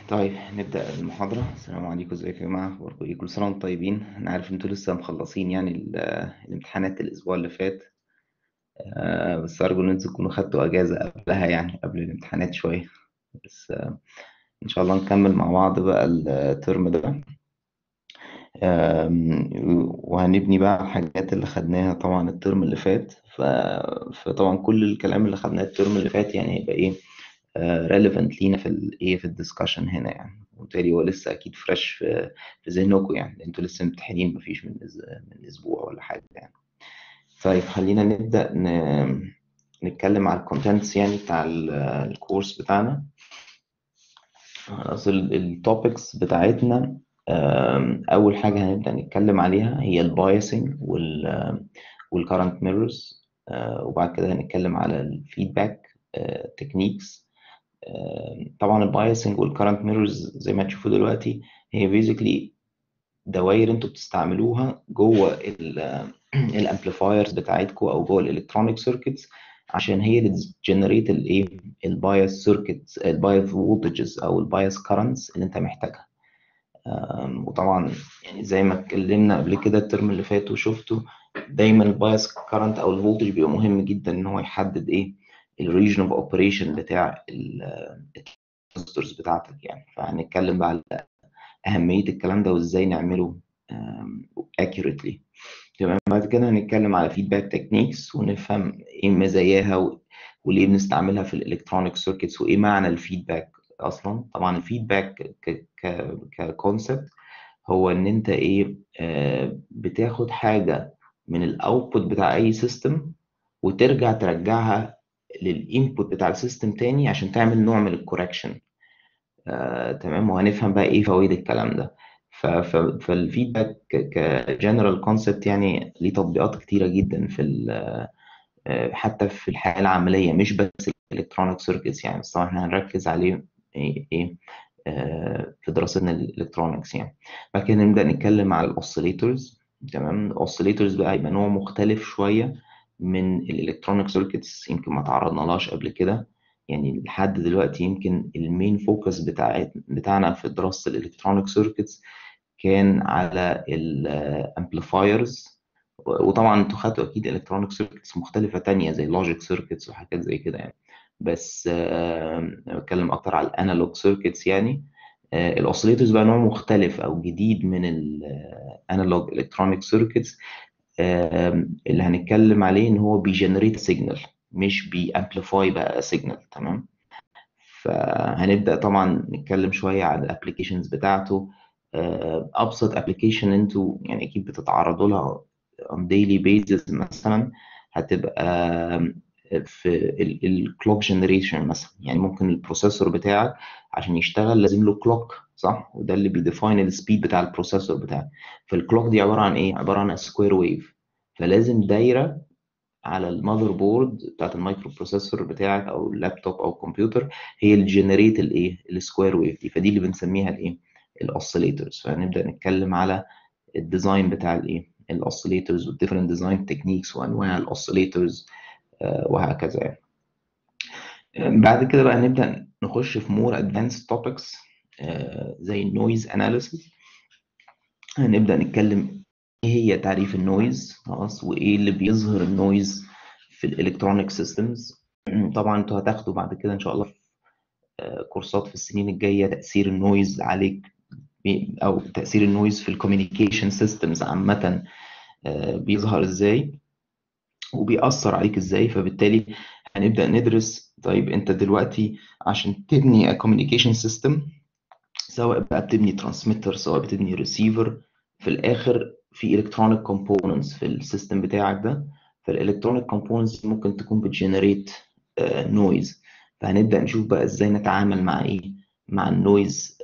طيب نبدأ المحاضرة السلام عليكم ازيكم يا جماعة اخباركم ايه كل سنة وانتم طيبين انا عارف انتوا لسه مخلصين يعني ال- الامتحانات الاسبوع اللي فات آه، بس ارجو ان انتوا تكونوا خدتوا اجازة قبلها يعني قبل الامتحانات شوية بس آه، ان شاء الله نكمل مع بعض بقى الترم ده آم، وهنبني بقى على الحاجات اللي خدناها طبعا الترم اللي فات ف- فطبعا كل الكلام اللي خدناه الترم اللي فات يعني هيبقى ايه ريليفنت لينا في الايه في الدسكشن هنا يعني وبالتالي هو لسه اكيد فريش في في ذهنكم يعني انتوا لسه ممتحنين مفيش من أس- من اسبوع ولا حاجه يعني طيب خلينا نبدا ن... نتكلم على الكونتنتس يعني بتاع ال- الكورس بتاعنا اصل التوبكس بتاعتنا آم، اول حاجه هنبدا نتكلم عليها هي البايسنج وال والكرنت ميرورز وبعد كده هنتكلم على الفيدباك تكنيكس طبعا البايسنج والكرنت ميرورز زي ما تشوفوا دلوقتي هي بيزيكلي دوائر انتوا بتستعملوها جوه الامبليفايرز بتاعتكم او جوه الالكترونيك سيركتس عشان هي اللي تجنريت الايه البايس سيركتس البايس فولتجز او البايس كرنتس اللي انت محتاجها أم، وطبعا يعني زي ما اتكلمنا قبل كده الترم اللي فات وشفته دايما البايس كرنت او الفولتج بيبقى مهم جدا ان هو يحدد ايه الريجن اوف اوبريشن بتاع الترانزستورز بتاعتك يعني فهنتكلم بقى على اهميه الكلام ده وازاي نعمله accurately تمام بعد كده هنتكلم على فيدباك تكنيكس ونفهم ايه مزاياها و... وليه بنستعملها في الالكترونيك سيركتس وايه معنى الفيدباك اصلا طبعا الفيدباك ك ك ككونسبت هو ان انت ايه آه بتاخد حاجه من الاوتبوت بتاع اي سيستم وترجع ترجعها للانبوت بتاع السيستم تاني عشان تعمل نوع من الكوركشن آه، تمام وهنفهم بقى ايه فوائد الكلام ده ف- ف- فالفيدباك كجنرال كونسبت يعني ليه تطبيقات كتيرة جدا في ال- آه، حتى في الحياة العملية مش بس الالكترونيك سيركتس يعني بس طبعا احنا هنركز عليه ايه إيه، آه، في دراستنا الالكترونيكس يعني بعد كده نبدأ نتكلم على الاوسيليتورز تمام الاوسيليتورز بقى هيبقى نوع مختلف شوية من الالكترونيك سيركتس يمكن ما تعرضنالهاش قبل كده يعني لحد دلوقتي يمكن المين فوكس بتاع بتاعنا في دراسة الالكترونيك سيركتس كان على الامبليفايرز وطبعا انتوا خدتوا اكيد الكترونيك سيركتس مختلفة تانية زي لوجيك سيركتس وحاجات زي كده يعني بس آه، أنا بتكلم اكتر على الانالوج سيركتس يعني الاوسيليتورز بقى نوع مختلف او جديد من الانالوج الكترونيك سيركتس اللي هنتكلم عليه ان هو بيجنريت سيجنال مش بيامبليفاي بقى سيجنال تمام فهنبدا طبعا نتكلم شويه على الابلكيشنز بتاعته آه، ابسط ابلكيشن انتوا يعني اكيد بتتعرضوا لها on daily basis مثلا هتبقى في الكلوك جنريشن مثلا يعني ممكن البروسيسور بتاعك عشان يشتغل لازم له كلوك صح وده اللي بيديفاين السبيد بتاع البروسيسور بتاعك فالكلوك دي عباره عن ايه عباره عن سكوير ويف فلازم دايره على المذر بورد بتاعت المايكرو بروسيسور بتاعك او اللابتوب او الكمبيوتر هي اللي جنريت الايه السكوير ويف دي فدي اللي بنسميها الايه الاوسيليتورز فهنبدا نتكلم على الديزاين بتاع الايه الاوسيليتورز والديفرنت ديزاين تكنيكس وانواع الاوسيليتورز وهكذا يعني بعد كده بقى نبدا نخش في مور ادفانسد توبكس زي النويز اناليسيس هنبدا نتكلم ايه هي تعريف النويز خلاص وايه اللي بيظهر النويز في الالكترونيك سيستمز طبعا انتوا هتاخدوا بعد كده ان شاء الله في آه، كورسات في السنين الجايه تاثير النويز عليك بي- او تاثير النويز في الكوميونيكيشن سيستمز عامه آه، بيظهر ازاي وبيأثر عليك ازاي فبالتالي هنبدأ ندرس طيب انت دلوقتي عشان تبني كوميونيكيشن سيستم سواء بقى بتبني ترانسميتر سواء بتبني ريسيفر في الاخر في الكترونيك كومبوننتس في السيستم بتاعك ده فالالكترونيك كومبوننتس ممكن تكون بتجنريت نويز فهنبدأ نشوف بقى ازاي نتعامل مع ايه مع النويز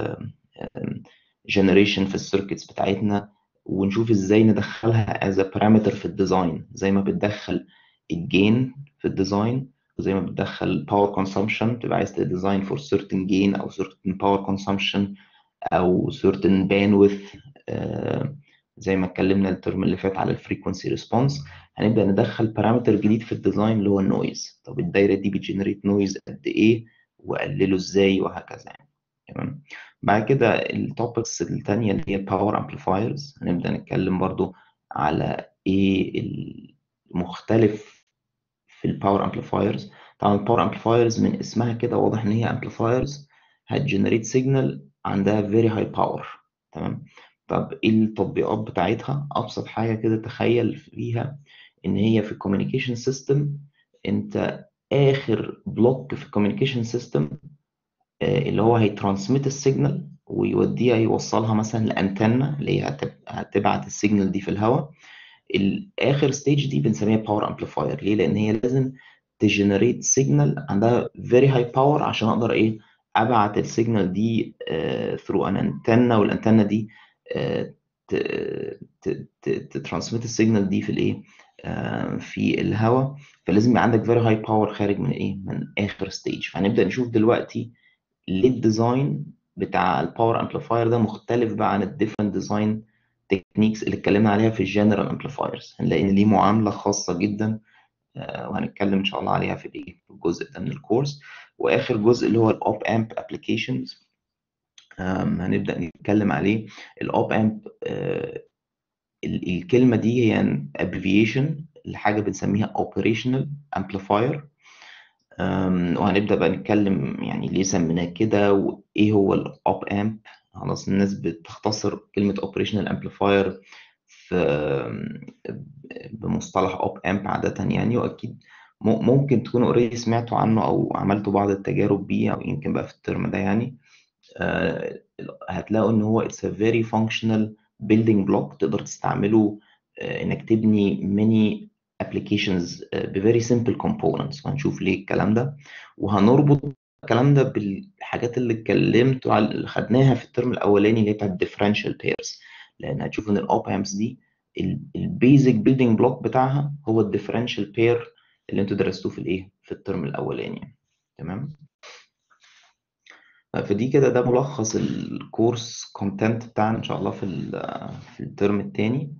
جنريشن في السيركتس بتاعتنا ونشوف ازاي ندخلها از بارامتر في الديزاين زي ما بتدخل الجين في الديزاين وزي ما بتدخل باور كونسومشن تبقى عايز تديزاين فور certain gain او certain power consumption او certain bandwidth آه، زي ما اتكلمنا الترم اللي فات على الفريكونسي ريسبونس هنبدا ندخل بارامتر جديد في الديزاين اللي هو النويز طب الدايره دي بتجنريت نويز قد ايه واقلله ازاي وهكذا يعني تمام بعد كده التوبكس التانية اللي هي الباور امبليفايرز هنبدأ نتكلم برضو على ايه المختلف في الباور امبليفايرز طبعا الباور امبليفايرز من اسمها كده واضح ان هي امبليفايرز هتجنريت سيجنال عندها very high power تمام طب ايه التطبيقات بتاعتها ابسط حاجه كده تخيل فيها ان هي في الكوميونيكيشن سيستم انت اخر بلوك في الكوميونيكيشن سيستم اللي هو هيترانسميت السيجنال ويوديها يوصلها مثلا لانتنة اللي هي هتبعت السيجنال دي في الهواء الاخر ستيج دي بنسميها باور امبليفاير ليه لان هي لازم تجنريت سيجنال عندها فيري هاي باور عشان اقدر ايه ابعت السيجنال دي ثرو ان انتنة والانتنة دي تترانسميت السيجنال دي في الايه في الهواء فلازم يبقى عندك فيري هاي باور خارج من ايه من اخر ستيج فهنبدا نشوف دلوقتي ليه الديزاين بتاع الباور امبليفاير ده مختلف بقى عن الديفرنت ديزاين تكنيكس اللي اتكلمنا عليها في الجنرال امبليفايرز هنلاقي ان ليه معامله خاصه جدا وهنتكلم ان شاء الله عليها في الايه في الجزء ده من الكورس واخر جزء اللي هو الاوب امب ابلكيشنز هنبدا نتكلم عليه الاوب امب الكلمه دي هي ابريفيشن لحاجه بنسميها اوبريشنال امبليفاير وهنبدا بقى نتكلم يعني ليه سميناه كده وايه هو الاوب امب خلاص الناس بتختصر كلمه اوبريشنال امبليفاير في بمصطلح اوب امب عاده يعني واكيد ممكن تكونوا اوريدي سمعتوا عنه او عملتوا بعض التجارب بيه او يمكن بقى في الترم ده يعني هتلاقوا ان هو اتس ا فيري فانكشنال بيلدينج بلوك تقدر تستعمله انك تبني ميني ابلكيشنز بفيري سمبل كومبوننتس وهنشوف ليه الكلام ده وهنربط الكلام ده بالحاجات اللي اتكلمت اللي خدناها في الترم الاولاني اللي هي بتاعت الديفرنشال بيرز لان هتشوف ان الاوب امبس دي البيزك بيلدينج بلوك بتاعها هو الديفرنشال بير اللي انتوا درستوه في الايه في الترم الاولاني تمام فدي كده ده ملخص الكورس كونتنت بتاعنا ان شاء الله في في الترم الثاني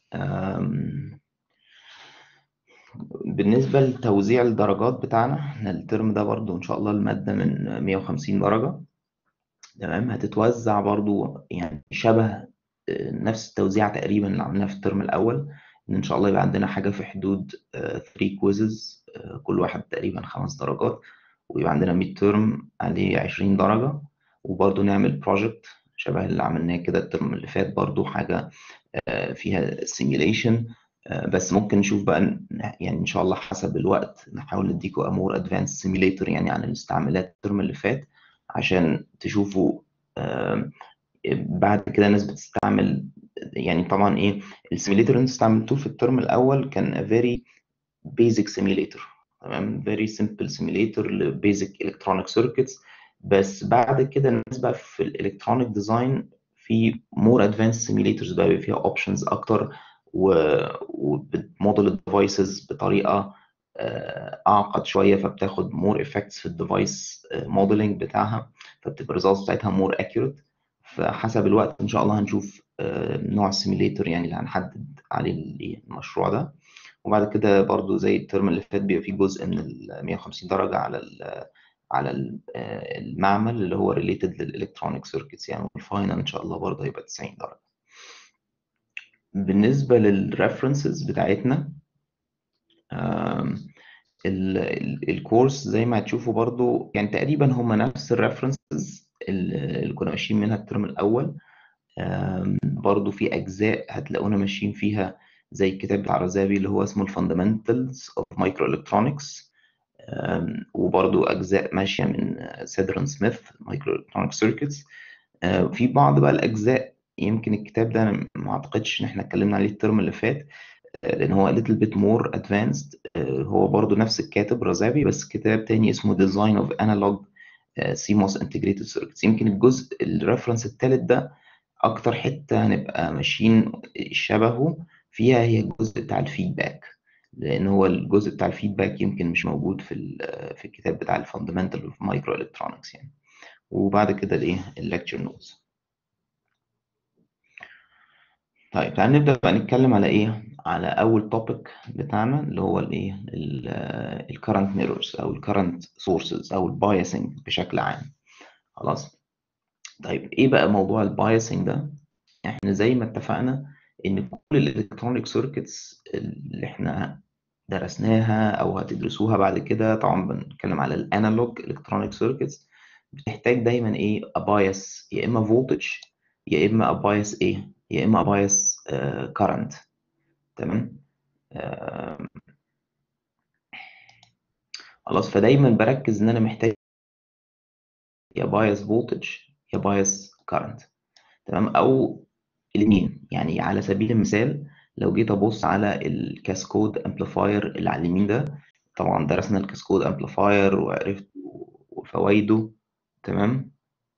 بالنسبة لتوزيع الدرجات بتاعنا احنا الترم ده برضو ان شاء الله المادة من 150 درجة تمام هتتوزع برضو يعني شبه نفس التوزيع تقريبا اللي عملناها في الترم الاول ان ان شاء الله يبقى عندنا حاجة في حدود 3 كويزز كل واحد تقريبا خمس درجات ويبقى عندنا ميد ترم عليه 20 درجة وبرضه نعمل بروجكت شبه اللي عملناه كده الترم اللي فات برضه حاجة فيها سيميوليشن بس ممكن نشوف بقى يعني ان شاء الله حسب الوقت نحاول نديكوا امور ادفانس سيميليتور يعني عن الاستعمالات الترم اللي فات عشان تشوفوا بعد كده ناس بتستعمل يعني طبعا ايه السيميليتور اللي انتوا استعملتوه في الترم الاول كان very basic simulator تمام very simple simulator لبيزك الكترونيك سيركتس بس بعد كده الناس بقى في الالكترونيك ديزاين في مور ادفانس سيميليتورز بقى بيبقى فيها اوبشنز اكتر وبتموديل الديفايسز بطريقه اعقد شويه فبتاخد مور افكتس في الديفايس موديلنج بتاعها فبتبقى الريزلتس بتاعتها مور اكيوريت فحسب الوقت ان شاء الله هنشوف نوع السيميليتور يعني اللي هنحدد عليه المشروع ده وبعد كده برضو زي الترم اللي فات بيبقى فيه جزء من ال 150 درجة على ال على المعمل اللي هو ريليتد للالكترونيك سيركتس يعني الفاينل ان شاء الله برضه هيبقى 90 درجة بالنسبة للريفرنسز بتاعتنا الكورس زي ما هتشوفوا برضو يعني تقريبا هم نفس الريفرنسز اللي كنا ماشيين منها الترم الأول برضو في أجزاء هتلاقونا ماشيين فيها زي الكتاب بتاع رزابي اللي هو اسمه الفاندمنتالز اوف مايكرو الكترونكس وبرضو اجزاء ماشيه من سيدرن سميث مايكرو الكترونيك سيركتس في بعض بقى الاجزاء يمكن الكتاب ده انا ما اعتقدش ان احنا اتكلمنا عليه الترم اللي فات لان هو little bit more advanced هو برضو نفس الكاتب رزابي بس كتاب تاني اسمه Design of Analog CMOS Integrated Circuits يمكن الجزء الريفرنس الثالث ده اكتر حته هنبقى ماشيين شبهه فيها هي الجزء بتاع الفيدباك لان هو الجزء بتاع الفيدباك يمكن مش موجود في في الكتاب بتاع الفاندمنتال اوف مايكرو الكترونكس يعني وبعد كده الايه الليكتشر نوتس طيب تعال نبدا بقى نتكلم على ايه على اول توبيك بتاعنا اللي هو الايه الكرنت ميرورز او الكرنت سورسز او البايسنج بشكل عام خلاص طيب ايه بقى موضوع البايسنج ده احنا زي ما اتفقنا ان كل الالكترونيك سيركتس اللي احنا درسناها او هتدرسوها بعد كده طبعا بنتكلم على الانالوج الكترونيك سيركتس بتحتاج دايما ايه ابايس يا اما فولتج يا اما ابايس ايه يا اما ابايس كارنت تمام آه، خلاص فدايما بركز ان انا محتاج يا بايس فولتج يا بايس كارنت تمام او الاثنين يعني على سبيل المثال لو جيت ابص على الكاسكود امبليفاير اللي على اليمين ده طبعا درسنا الكاسكود امبليفاير وعرفت وفوائده تمام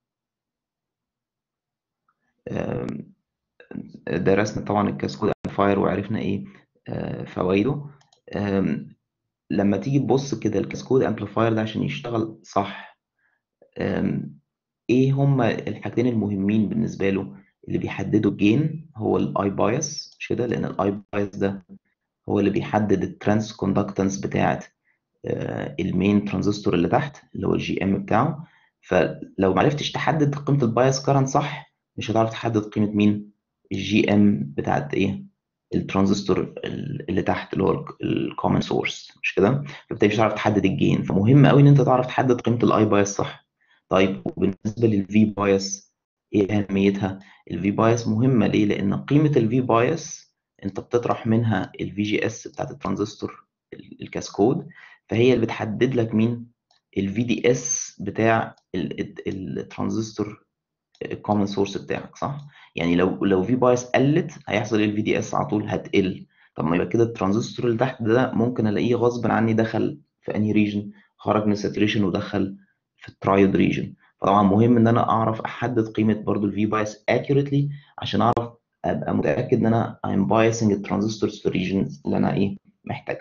آم، درسنا طبعا الكاسكود امبليفاير وعرفنا ايه آه، فوائده آم، لما تيجي تبص كده الكاسكود امبليفاير ده عشان يشتغل صح آم، ايه هما الحاجتين المهمين بالنسبه له اللي بيحددوا الجين هو الاي بايس مش كده لان الاي بايس ده هو اللي بيحدد الترانس كوندكتنس بتاعت آه، المين ترانزستور اللي تحت اللي هو الجي ام بتاعه فلو ما عرفتش تحدد قيمه البايس كارنت صح مش هتعرف تحدد قيمه مين الجي ام بتاعت ايه الترانزستور اللي تحت اللي هو الكومن سورس مش كده فبالتالي مش هتعرف تحدد الجين فمهم قوي ان انت تعرف تحدد قيمه الاي بايس صح طيب وبالنسبه للفي بايس ايه اهميتها الفي بايس مهمه ليه لان قيمه الفي بايس انت بتطرح منها الفي جي اس بتاعت الترانزستور ال- الكاسكود فهي اللي بتحدد لك مين الفي دي اس بتاع ال- ال- الترانزستور الكومن سورس بتاعك صح يعني لو لو في بايس قلت هيحصل الفي دي اس على طول هتقل طب ما يبقى كده الترانزستور اللي تحت ده ممكن الاقيه غصب عني دخل في انهي ريجن خرج من الساتوريشن ودخل في الترايود ريجن فطبعا مهم ان انا اعرف احدد قيمه برضو الفي بايس accurately عشان اعرف ابقى متاكد ان انا I'm biasing الترانزستورز في الريجنز اللي انا ايه محتاجها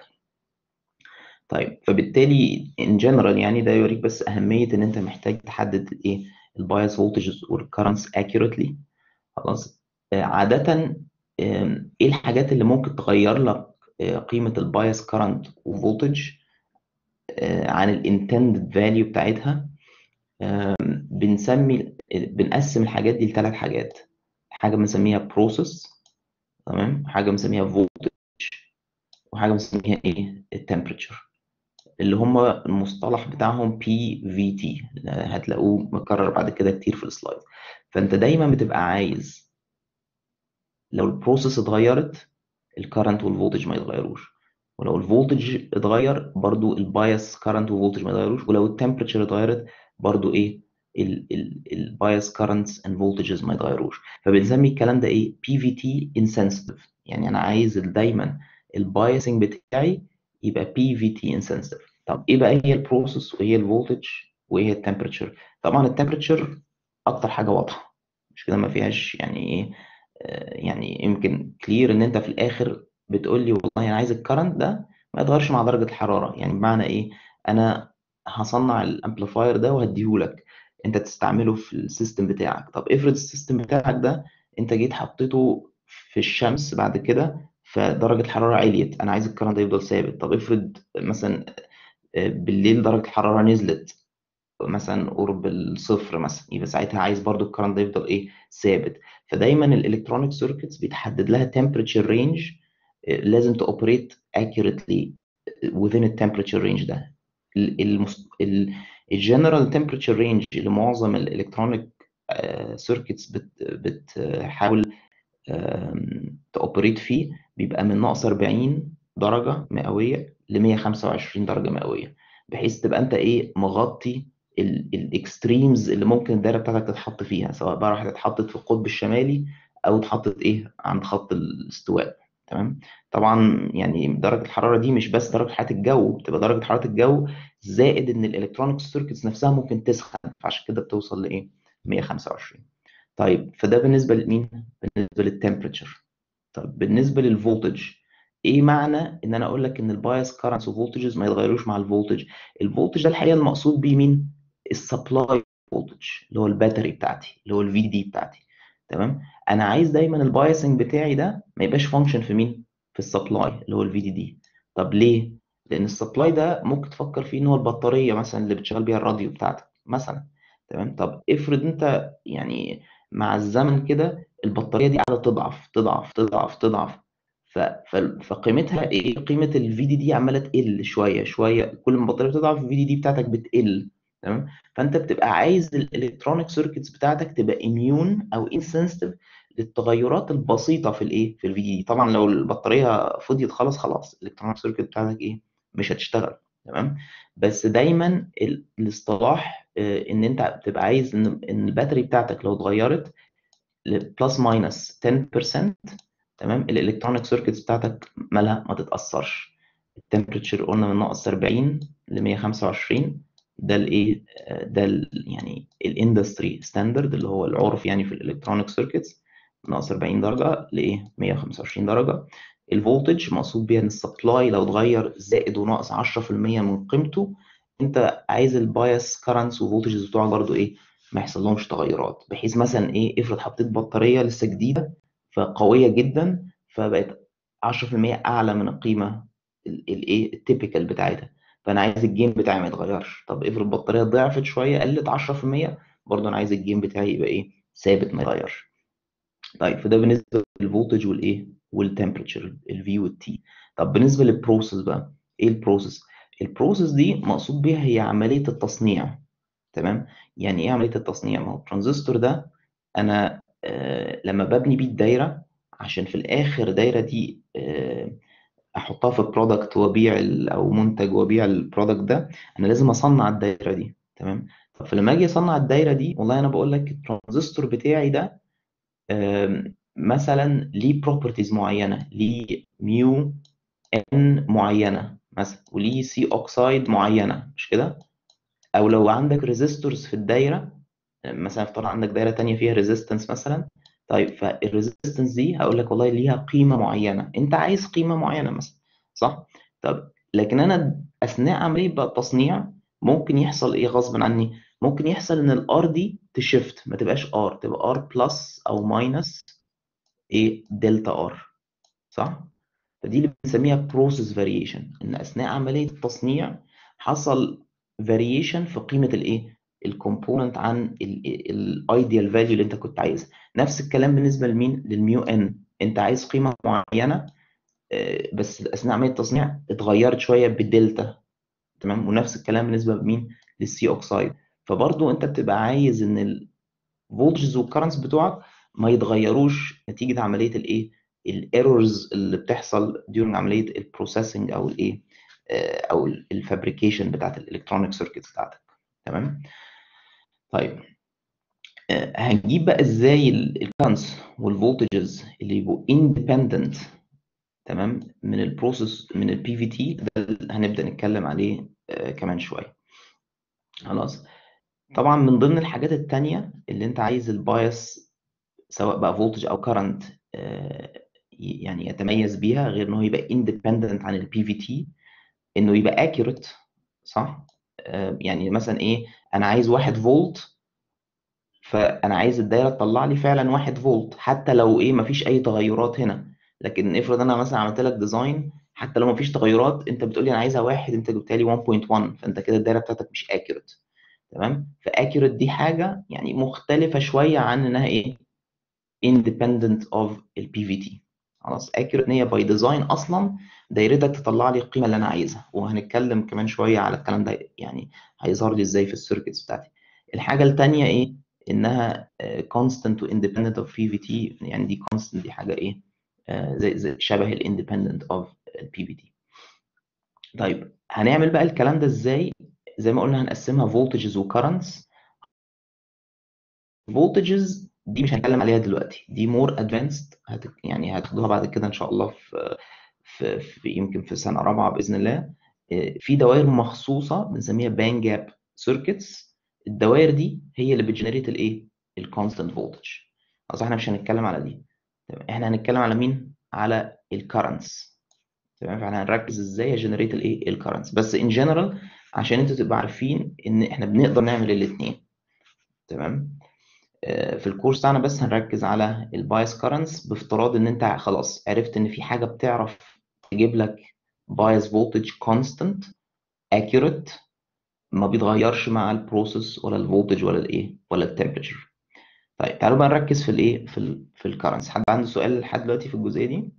طيب فبالتالي ان جنرال يعني ده يوريك بس اهميه ان انت محتاج تحدد ايه البايس فولتجز والكرنتس accurately خلاص آه، عاده آم، ايه الحاجات اللي ممكن تغير لك آه، قيمه البايس كرنت وفولتج عن الانتندد فاليو بتاعتها آم، بنسمي بنقسم الحاجات دي لثلاث حاجات حاجه بنسميها بروسيس تمام حاجه بنسميها فولتج وحاجه بنسميها ايه التمبريتشر اللي هم المصطلح بتاعهم بي في تي هتلاقوه مكرر بعد كده كتير في السلايد فانت دايما بتبقى عايز لو البروسيس اتغيرت الكرنت والفولتج ما يتغيروش ولو الفولتج اتغير برضو البايس كرنت والفولتج ما يتغيروش ولو التمبريتشر اتغيرت برضو ايه البايس كرنتس اند فولتجز ما يتغيروش فبنسمي الكلام ده ايه بي في تي انسنسيتيف يعني انا عايز دايما البايسنج بتاعي يبقى بي في تي انسنسيتيف طب ايه بقى هي البروسيس وايه الفولتج وايه هي التمبريتشر طبعا التمبريتشر اكتر حاجه واضحه مش كده ما فيهاش يعني ايه آه، يعني يمكن كلير ان انت في الاخر بتقول لي والله انا عايز الكرنت ده ما يتغيرش مع درجه الحراره يعني بمعنى ايه انا هصنع الامبليفاير ده وهديهولك انت تستعمله في السيستم بتاعك طب افرض السيستم بتاعك ده انت جيت حطيته في الشمس بعد كده فدرجه الحراره عليت انا عايز الكرنت ده يفضل ثابت طب افرض مثلا آه، بالليل درجه الحراره نزلت مثلا قرب الصفر مثلا يبقى ساعتها عايز برضو الكرنت ده يفضل ايه ثابت فدايما الالكترونيك سيركتس بيتحدد لها temperature range آه، لازم تoperate accurately within التمبريتشر رينج ده الجنرال temperature رينج اللي معظم الالكترونيك سيركتس بتحاول تأوبريت فيه بيبقى من ناقص 40 درجة مئوية ل 125 درجة مئوية بحيث تبقى انت ايه مغطي الاكستريمز اللي ممكن الدايره بتاعتك تتحط فيها سواء بقى راحت اتحطت في القطب الشمالي او اتحطت ايه عند خط الاستواء تمام طبعا يعني درجه الحراره دي مش بس درجه حراره الجو بتبقى درجه حراره الجو زائد ان الالكترونيك سيركتس نفسها ممكن تسخن فعشان كده بتوصل لايه 125 طيب فده بالنسبه لمين بالنسبه للتمبريتشر طيب بالنسبه للفولتج ايه معنى ان انا اقول لك ان البايس كارنتس وفولتجز ما يتغيروش مع الفولتج الفولتج ده الحقيقه المقصود بيه مين السبلاي فولتج اللي هو الباتري بتاعتي اللي هو الفي دي بتاعتي تمام انا عايز دايما البايسنج بتاعي ده ما يبقاش فانكشن في مين في السبلاي اللي هو الفي دي دي طب ليه لان السبلاي ده ممكن تفكر فيه ان هو البطاريه مثلا اللي بتشغل بيها الراديو بتاعتك مثلا تمام طب افرض انت يعني مع الزمن كده البطاريه دي قاعده تضعف تضعف تضعف تضعف ف... ف... فقيمتها ايه قيمه الفي دي دي عماله تقل شويه شويه كل ما البطاريه بتضعف الفي دي دي بتاعتك بتقل تمام فانت بتبقى عايز الالكترونيك سيركتس بتاعتك تبقى اميون او انسنسيتيف للتغيرات البسيطه في الايه في الفي دي دي طبعا لو البطاريه فضيت خلاص خلاص الالكترونيك سيركت بتاعتك ايه مش هتشتغل تمام بس دايما ال- الاصطلاح آه، ان انت بتبقى عايز ان ان الباتري بتاعتك لو اتغيرت بلس ماينس 10% تمام الالكترونيك سيركتس بتاعتك مالها ما تتاثرش التمبريتشر قلنا من ناقص 40 ل 125 ده الايه آه، ده ال يعني الاندستري ستاندرد اللي هو العرف يعني في الالكترونيك سيركتس ناقص 40 درجه لايه 125 درجه الفولتج مقصود بيها ان السبلاي لو اتغير زائد وناقص 10% من قيمته انت عايز البايس كارنتس وفولتجز بتوعك برضو ايه ما يحصل لهمش تغيرات بحيث مثلا ايه افرض حطيت بطاريه لسه جديده فقويه جدا فبقت 10% اعلى من القيمه الايه التيبيكال بتاعتها فانا عايز الجيم بتاعي ما يتغيرش طب افرض البطاريه ضعفت شويه قلت 10% برضه انا عايز الجيم بتاعي يبقى ايه ثابت ما يتغيرش طيب فده بالنسبه للفولتج والايه والتمبريتشر الفي والتي طب بالنسبه للبروسيس بقى ايه البروسيس البروسيس دي مقصود بيها هي عمليه التصنيع تمام يعني ايه عمليه التصنيع ما هو الترانزستور ده انا آه لما ببني بيه الدايره عشان في الاخر دايره دي آه احطها في برودكت وابيع ال- او منتج وابيع البرودكت ده انا لازم اصنع الدايره دي تمام طب فلما اجي اصنع الدايره دي والله انا بقول لك الترانزستور بتاعي ده آم، مثلا ليه بروبرتيز معينه ليه ميو ان معينه مثلا وليه سي اوكسايد معينه مش كده او لو عندك ريزيستورز في الدايره مثلا افترض عندك دايره تانية فيها ريزيستنس مثلا طيب فالريزيستنس دي هقول لك والله ليها قيمه معينه انت عايز قيمه معينه مثلا صح طب لكن انا اثناء عمليه بقى التصنيع ممكن يحصل ايه غصب عني ممكن يحصل ان الار دي تشفت ما تبقاش ار تبقى ار بلس او ماينس ايه دلتا ار صح فدي اللي بنسميها بروسيس فاريشن ان اثناء عمليه التصنيع حصل فاريشن في قيمه الايه الكومبوننت عن الايديال فاليو اللي انت كنت عايزها نفس الكلام بالنسبه لمين للميو ان انت عايز قيمه معينه آه، بس اثناء عمليه التصنيع اتغيرت شويه بالدلتا تمام ونفس الكلام بالنسبه لمين للسي اوكسايد فبرضو انت بتبقى عايز ان الفولتجز والكرنتس بتوعك ما يتغيروش نتيجه عمليه الايه الايرورز اللي بتحصل during عمليه البروسيسنج او الايه آه، او الفابريكيشن بتاعت الالكترونيك سيركتس بتاعتك تمام طيب آه، هنجيب بقى ازاي الكرنتس والفولتجز اللي يبقوا independent تمام من البروسيس من البي في تي ده اللي هنبدا نتكلم عليه آه، كمان شويه خلاص طبعا من ضمن الحاجات التانية اللي انت عايز البايس سواء بقى فولتج او كرنت يعني يتميز بيها غير انه يبقى independent عن البي في تي انه يبقى accurate صح آه، يعني مثلا ايه انا عايز واحد فولت فانا عايز الدايره تطلع لي فعلا واحد فولت حتى لو ايه مفيش اي تغيرات هنا لكن افرض انا مثلا عملت لك ديزاين حتى لو مفيش تغيرات انت بتقول لي انا عايزها واحد انت جبتها لي 1.1 فانت كده الدايره بتاعتك مش accurate تمام فاكيوريت دي حاجه يعني مختلفه شويه عن انها ايه independent of البي في تي خلاص accurate ان هي باي ديزاين اصلا دايرتك تطلع لي القيمه اللي انا عايزها وهنتكلم كمان شويه على الكلام ده يعني هيظهر لي ازاي في السيركتس بتاعتي الحاجه الثانيه ايه انها آه، constant و independent of بي في تي يعني دي constant دي حاجه ايه آه، زي زي شبه الاندبندنت اوف البي في تي طيب هنعمل بقى الكلام ده ازاي زي ما قلنا هنقسمها voltages وكرنتس voltages دي مش هنتكلم عليها دلوقتي دي مور ادفانسد هت... يعني هتاخدوها بعد كده ان شاء الله في في, في يمكن في سنه رابعه باذن الله آه، في دوائر مخصوصه بنسميها بان جاب سيركتس الدوائر دي هي اللي بتجنريت الايه الكونستنت فولتج اصل احنا مش هنتكلم على دي تمام احنا هنتكلم على مين على الكرنتس تمام فاحنا هنركز ازاي اجنريت الايه الكرنتس بس ان جنرال عشان انتوا تبقوا عارفين ان احنا بنقدر نعمل الاثنين تمام آه، في الكورس بتاعنا بس هنركز على البايس كارنتس بافتراض ان انت خلاص عرفت ان في حاجه بتعرف تجيب لك بايس فولتج كونستنت accurate ما بيتغيرش مع البروسيس ولا الفولتج ولا الايه ولا التمبريتشر طيب تعالوا بقى نركز في الايه في ال في الكرنس حد عنده سؤال لحد دلوقتي في الجزئيه دي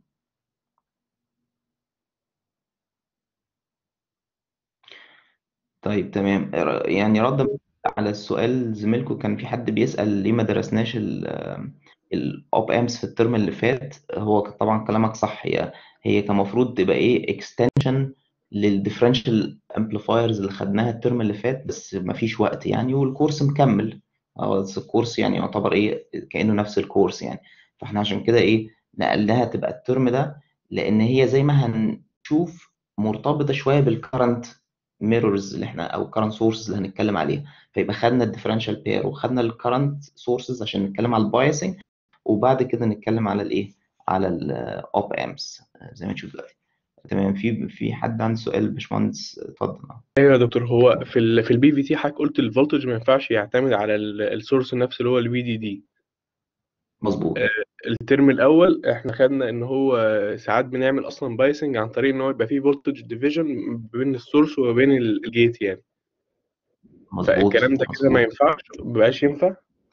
طيب تمام يعني رد على السؤال زميلكم كان في حد بيسأل ليه ما درسناش الاوب امس في الترم اللي فات هو طبعا كلامك صح هي هي كان المفروض تبقى ايه اكستنشن للديفرنشال امبليفايرز اللي خدناها الترم اللي فات بس ما فيش وقت يعني والكورس مكمل اه بس الكورس يعني يعتبر ايه كأنه نفس الكورس يعني فاحنا عشان كده ايه نقلناها تبقى الترم ده لان هي زي ما هنشوف مرتبطه شويه بالكرنت ميرورز اللي احنا او current sources اللي هنتكلم عليها فيبقى خدنا الديفرنشال بير وخدنا الكرنت سورسز عشان نتكلم على البايسنج وبعد كده نتكلم على الايه على الاوب امس زي ما تشوف دلوقتي تمام في في حد عنده سؤال باشمهندس اتفضل ايوه يا دكتور هو في ال في البي في تي حضرتك قلت الفولتج ما ينفعش يعتمد على السورس نفسه اللي هو الفي دي دي مظبوط الترم الاول احنا خدنا ان هو ساعات بنعمل اصلا بايسنج عن طريق ان هو يبقى فيه فولتج ديفيجن بين السورس وما بين الجيت يعني مظبوط فالكلام ده كده ما مظبوط ينفعش ما بقاش ينفع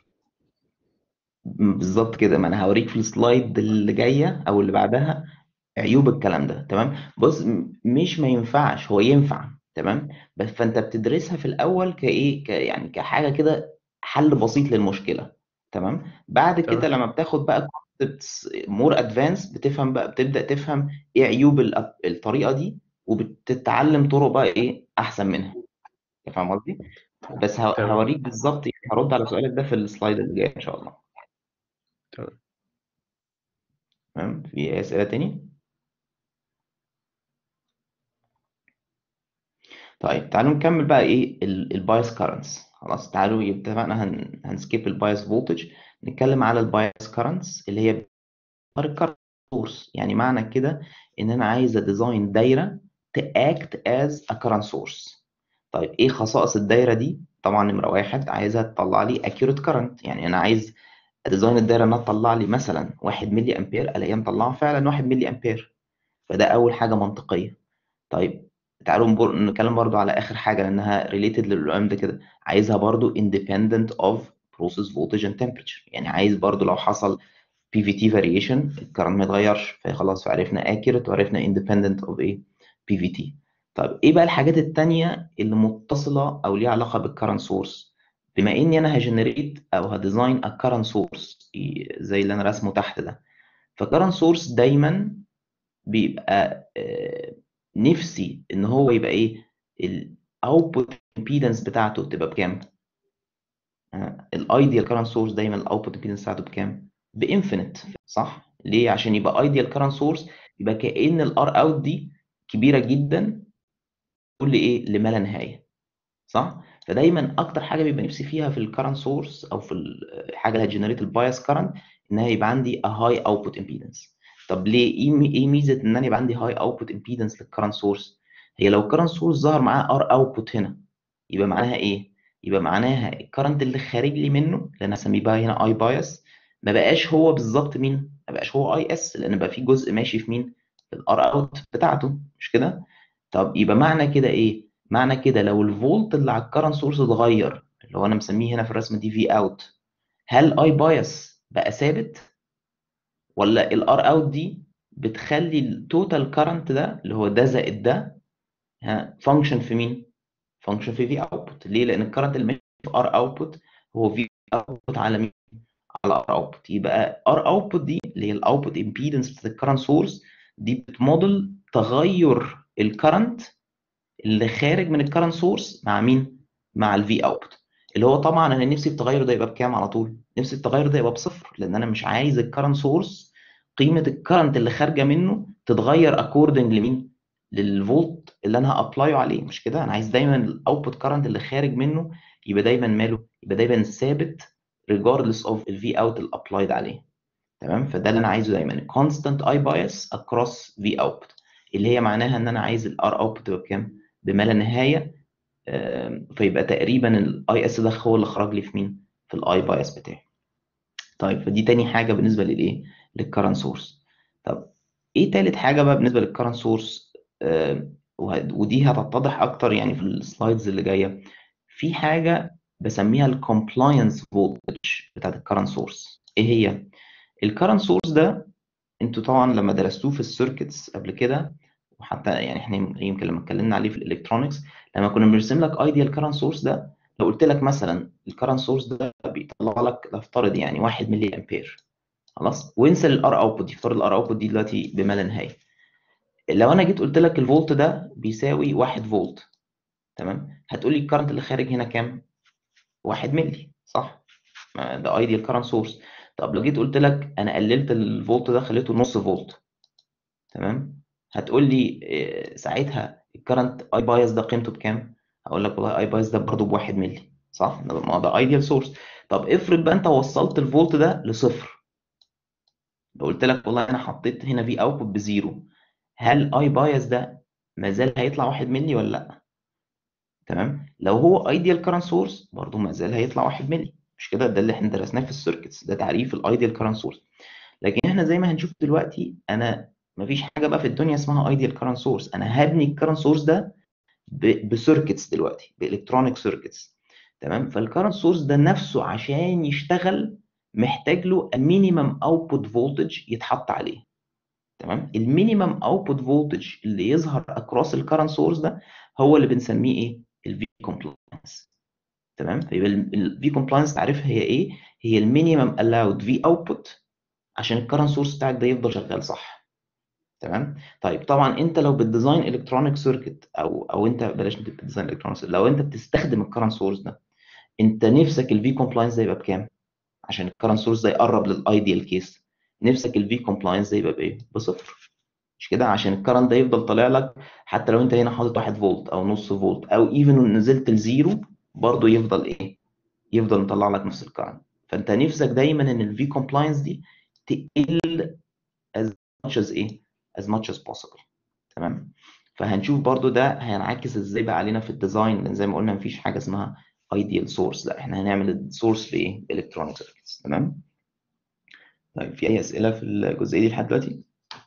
بالظبط كده ما انا هوريك في السلايد اللي جايه او اللي بعدها عيوب الكلام ده تمام بص م- مش ما ينفعش هو ينفع تمام بس فانت بتدرسها في الاول كايه ك يعني كحاجه كده حل بسيط للمشكله تمام بعد كده تمام لما بتاخد بقى كونسبتس مور ادفانس بتفهم بقى بتبدا تفهم ايه عيوب الأب- الطريقه دي وبتتعلم طرق بقى ايه احسن منها فاهم قصدي بس ه- تمام هوريك بالظبط يعني هرد على سؤالك ده في السلايد اللي جاي ان شاء الله تمام تمام في أي اسئله تاني طيب تعالوا نكمل بقى ايه البايس كارنتس خلاص تعالوا اتفقنا هن هنسكيب البايس فولتج نتكلم على البايس كارنتس اللي هي الكارنت سورس يعني معنى كده ان انا عايز اديزاين دايره تاكت از ا كارنت سورس طيب ايه خصائص الدايره دي طبعا نمره واحد عايزها تطلع لي accurate current يعني انا عايز اديزاين الدايره انها تطلع لي مثلا 1 ملي امبير الاقيها مطلعه فعلا 1 ملي امبير فده اول حاجه منطقيه طيب تعالوا نبر- نتكلم برضو على اخر حاجه لانها ريليتد للقلم ده كده عايزها برضو independent of process voltage and temperature يعني عايز برضو لو حصل PVT variation الكرنت ما يتغيرش فخلاص عرفنا accurate وعرفنا independent of ايه PVT طيب ايه بقى الحاجات التانية اللي متصلة او ليها علاقة بالكرنت سورس بما اني انا هجنريت او هديزاين a current source زي اللي انا رسمه تحت ده فكرنت سورس دايما بيبقى آه، نفسي ان هو يبقى ايه الاوتبوت امبيدنس بتاعته تبقى بكام الايديال كارنت سورس دايما الاوتبوت امبيدنس بتاعته بكام بانفينيت صح ليه عشان يبقى ايديال كارنت سورس يبقى كأن الار اوت دي كبيره جدا كل ايه لما لا نهايه صح فدايما اكتر حاجه بيبقى نفسي فيها في الكارنت سورس او في الحاجه اللي هتجنريت البايس كارنت انها يبقى عندي a high output impedance طب ليه ايه مي- ايه ميزه ان انا يبقى عندي high output impedance للكارنت سورس هي لو الكارنت سورس ظهر معاه ار اوتبوت هنا يبقى معناها ايه يبقى معناها الكارنت اللي خارج لي منه اللي انا هسميه بقى هنا اي بايس ما بقاش هو بالظبط مين ما بقاش هو اي اس لان بقى في جزء ماشي في مين في الار اوت بتاعته مش كده طب يبقى معنى كده ايه معنى كده لو الفولت اللي على الكرنت سورس اتغير اللي هو انا مسميه هنا في الرسمه دي في اوت هل اي بايس بقى ثابت ولا الار اوت دي بتخلي التوتال كرنت ده اللي هو ده زائد ده ها فانكشن في مين فانكشن في في اوتبوت ليه لان الكرنت اللي ماشي في ار اوتبوت هو في اوتبوت على مين على ار اوتبوت يبقى ار اوتبوت دي اللي هي الاوتبوت امبيدنس بتاعت الكرنت سورس دي بتموديل تغير الكرنت اللي خارج من الكرنت سورس مع مين مع الفي اوتبوت اللي هو طبعا انا نفسي التغير ده يبقى بكام على طول نفسي التغير ده يبقى بصفر لان انا مش عايز الكرنت سورس قيمه الكرنت اللي خارجه منه تتغير اكوردنج لمين للفولت اللي انا هابلايو عليه مش كده انا عايز دايما الاوتبوت كرنت اللي خارج منه يبقى دايما ماله يبقى دايما ثابت regardless of الفي اوت اللي ابلايد عليه تمام فده اللي انا عايزه دايما constant I bias across V output اللي هي معناها ان انا عايز الار اوتبوت تبقى بكام بما لا نهايه آم، فيبقى تقريبا الاي اس ده هو اللي خرج لي في مين في الاي بايس بتاعي طيب فدي تاني حاجه بالنسبه للايه للكرنت سورس طب ايه تالت حاجه بقى بالنسبه للكرنت سورس وه- ودي هتتضح اكتر يعني في السلايدز اللي جايه في حاجه بسميها الكومبلاينس فولتج بتاعت الكرنت سورس ايه هي الكرنت سورس ده انتوا طبعا لما درستوه في السيركتس قبل كده وحتى يعني احنا يمكن لما اتكلمنا عليه في الالكترونكس لما كنا بنرسم لك ايديال كرنت سورس ده لو قلت لك مثلا الكرنت سورس ده بيطلع لك نفترض يعني 1 ملي امبير خلاص وانسى الار اوتبوت يفترض الار اوتبوت دي دلوقتي بما لا نهايه لو انا جيت قلت لك الفولت ده بيساوي 1 فولت تمام هتقول لي الكرنت اللي خارج هنا كام 1 ملي صح ما ده ايديال كرنت سورس طب لو جيت قلت لك انا قللت الفولت ده خليته نص فولت تمام هتقول لي إيه، ساعتها الكرنت اي بايس ده قيمته بكام هقول لك والله اي بايس ده برضه ب 1 ملي صح ده- ما هو ده ايديال سورس طب افرض بقى انت وصلت الفولت ده لصفر لو قلت لك والله انا حطيت هنا في اوتبوت بزيرو هل اي بايس ده ما زال هيطلع 1 ملي ولا لا تمام لو هو ايديال كرنت سورس برضه ما زال هيطلع 1 ملي مش كده ده اللي احنا درسناه في السيركتس ده تعريف الايديال كرنت سورس لكن احنا زي ما هنشوف دلوقتي انا مفيش حاجه بقى في الدنيا اسمها ايديال كرنت سورس انا هبني الكرنت سورس ده بسيركتس دلوقتي بالكترونيك سيركتس تمام فالكرنت سورس ده نفسه عشان يشتغل محتاج له مينيمم اوتبوت فولتج يتحط عليه تمام المينيمم اوتبوت فولتج اللي يظهر اكروس الكرنت سورس ده هو اللي بنسميه ايه الفي كومبلاينس تمام فيبقى الفي كومبلاينس تعرفها هي ايه هي المينيمم الاود في اوتبوت عشان الكرنت سورس بتاعك ده يفضل شغال صح تمام طيب طبعا انت لو بتديزاين الكترونيك سيركت او او انت بلاش انت بتديزاين الكترونيك لو انت بتستخدم الكرنت سورس ده انت نفسك الفي كومبلاينس ده يبقى بكام عشان الكرنت سورس ده يقرب للايديال كيس نفسك الفي كومبلاينس ده يبقى بايه بصفر مش كده عشان الكرنت ده يفضل طالع لك حتى لو انت هنا حاطط 1 فولت او نص فولت او ايفن نزلت لزيرو برضه يفضل ايه يفضل مطلع لك نفس الكرنت فانت نفسك دايما ان الفي كومبلاينس دي تقل as much as ايه as much as possible تمام فهنشوف برضو ده هينعكس ازاي بقى علينا في الديزاين لان زي ما قلنا مفيش حاجه اسمها ideal source لا احنا هنعمل السورس بايه الكترونيك سيركتس تمام طيب في اي اسئله في الجزئيه دي لحد دلوقتي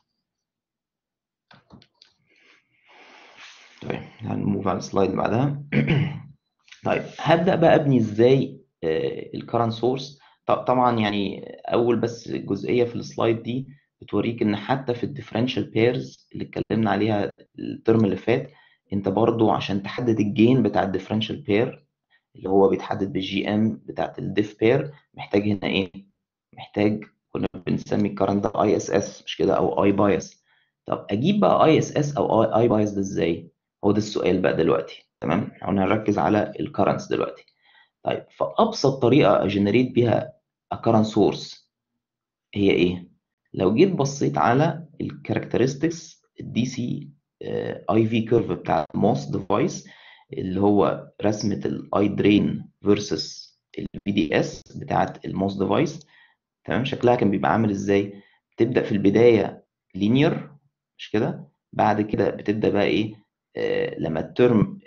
طيب هنموف على السلايد اللي بعدها طيب هبدا بقى ابني ازاي الكرنت سورس طبعا يعني اول بس جزئيه في السلايد دي بتوريك ان حتى في الديفرنشال بيرز اللي اتكلمنا عليها الترم اللي فات انت برضو عشان تحدد الجين بتاع الديفرنشال بير اللي هو بيتحدد بالجي ام بتاعت الديف بير محتاج هنا ايه محتاج كنا بنسمي الكرنت ده اي اس اس مش كده او اي بايس طب اجيب بقى اي اس اس او اي بايس ده ازاي هو ده السؤال بقى دلوقتي تمام احنا هنركز على الكرنتس دلوقتي طيب فابسط طريقه اجنريت بيها كرنت سورس هي ايه لو جيت بصيت على الكاركترستكس الدي سي اي في كيرف بتاع الموس ديفايس اللي هو رسمه الاي درين فيرسس الفي دي اس بتاعت الموس ديفايس تمام شكلها كان بيبقى عامل ازاي تبدا في البدايه لينير مش كده بعد كده بتبدا بقى ايه آه لما الترم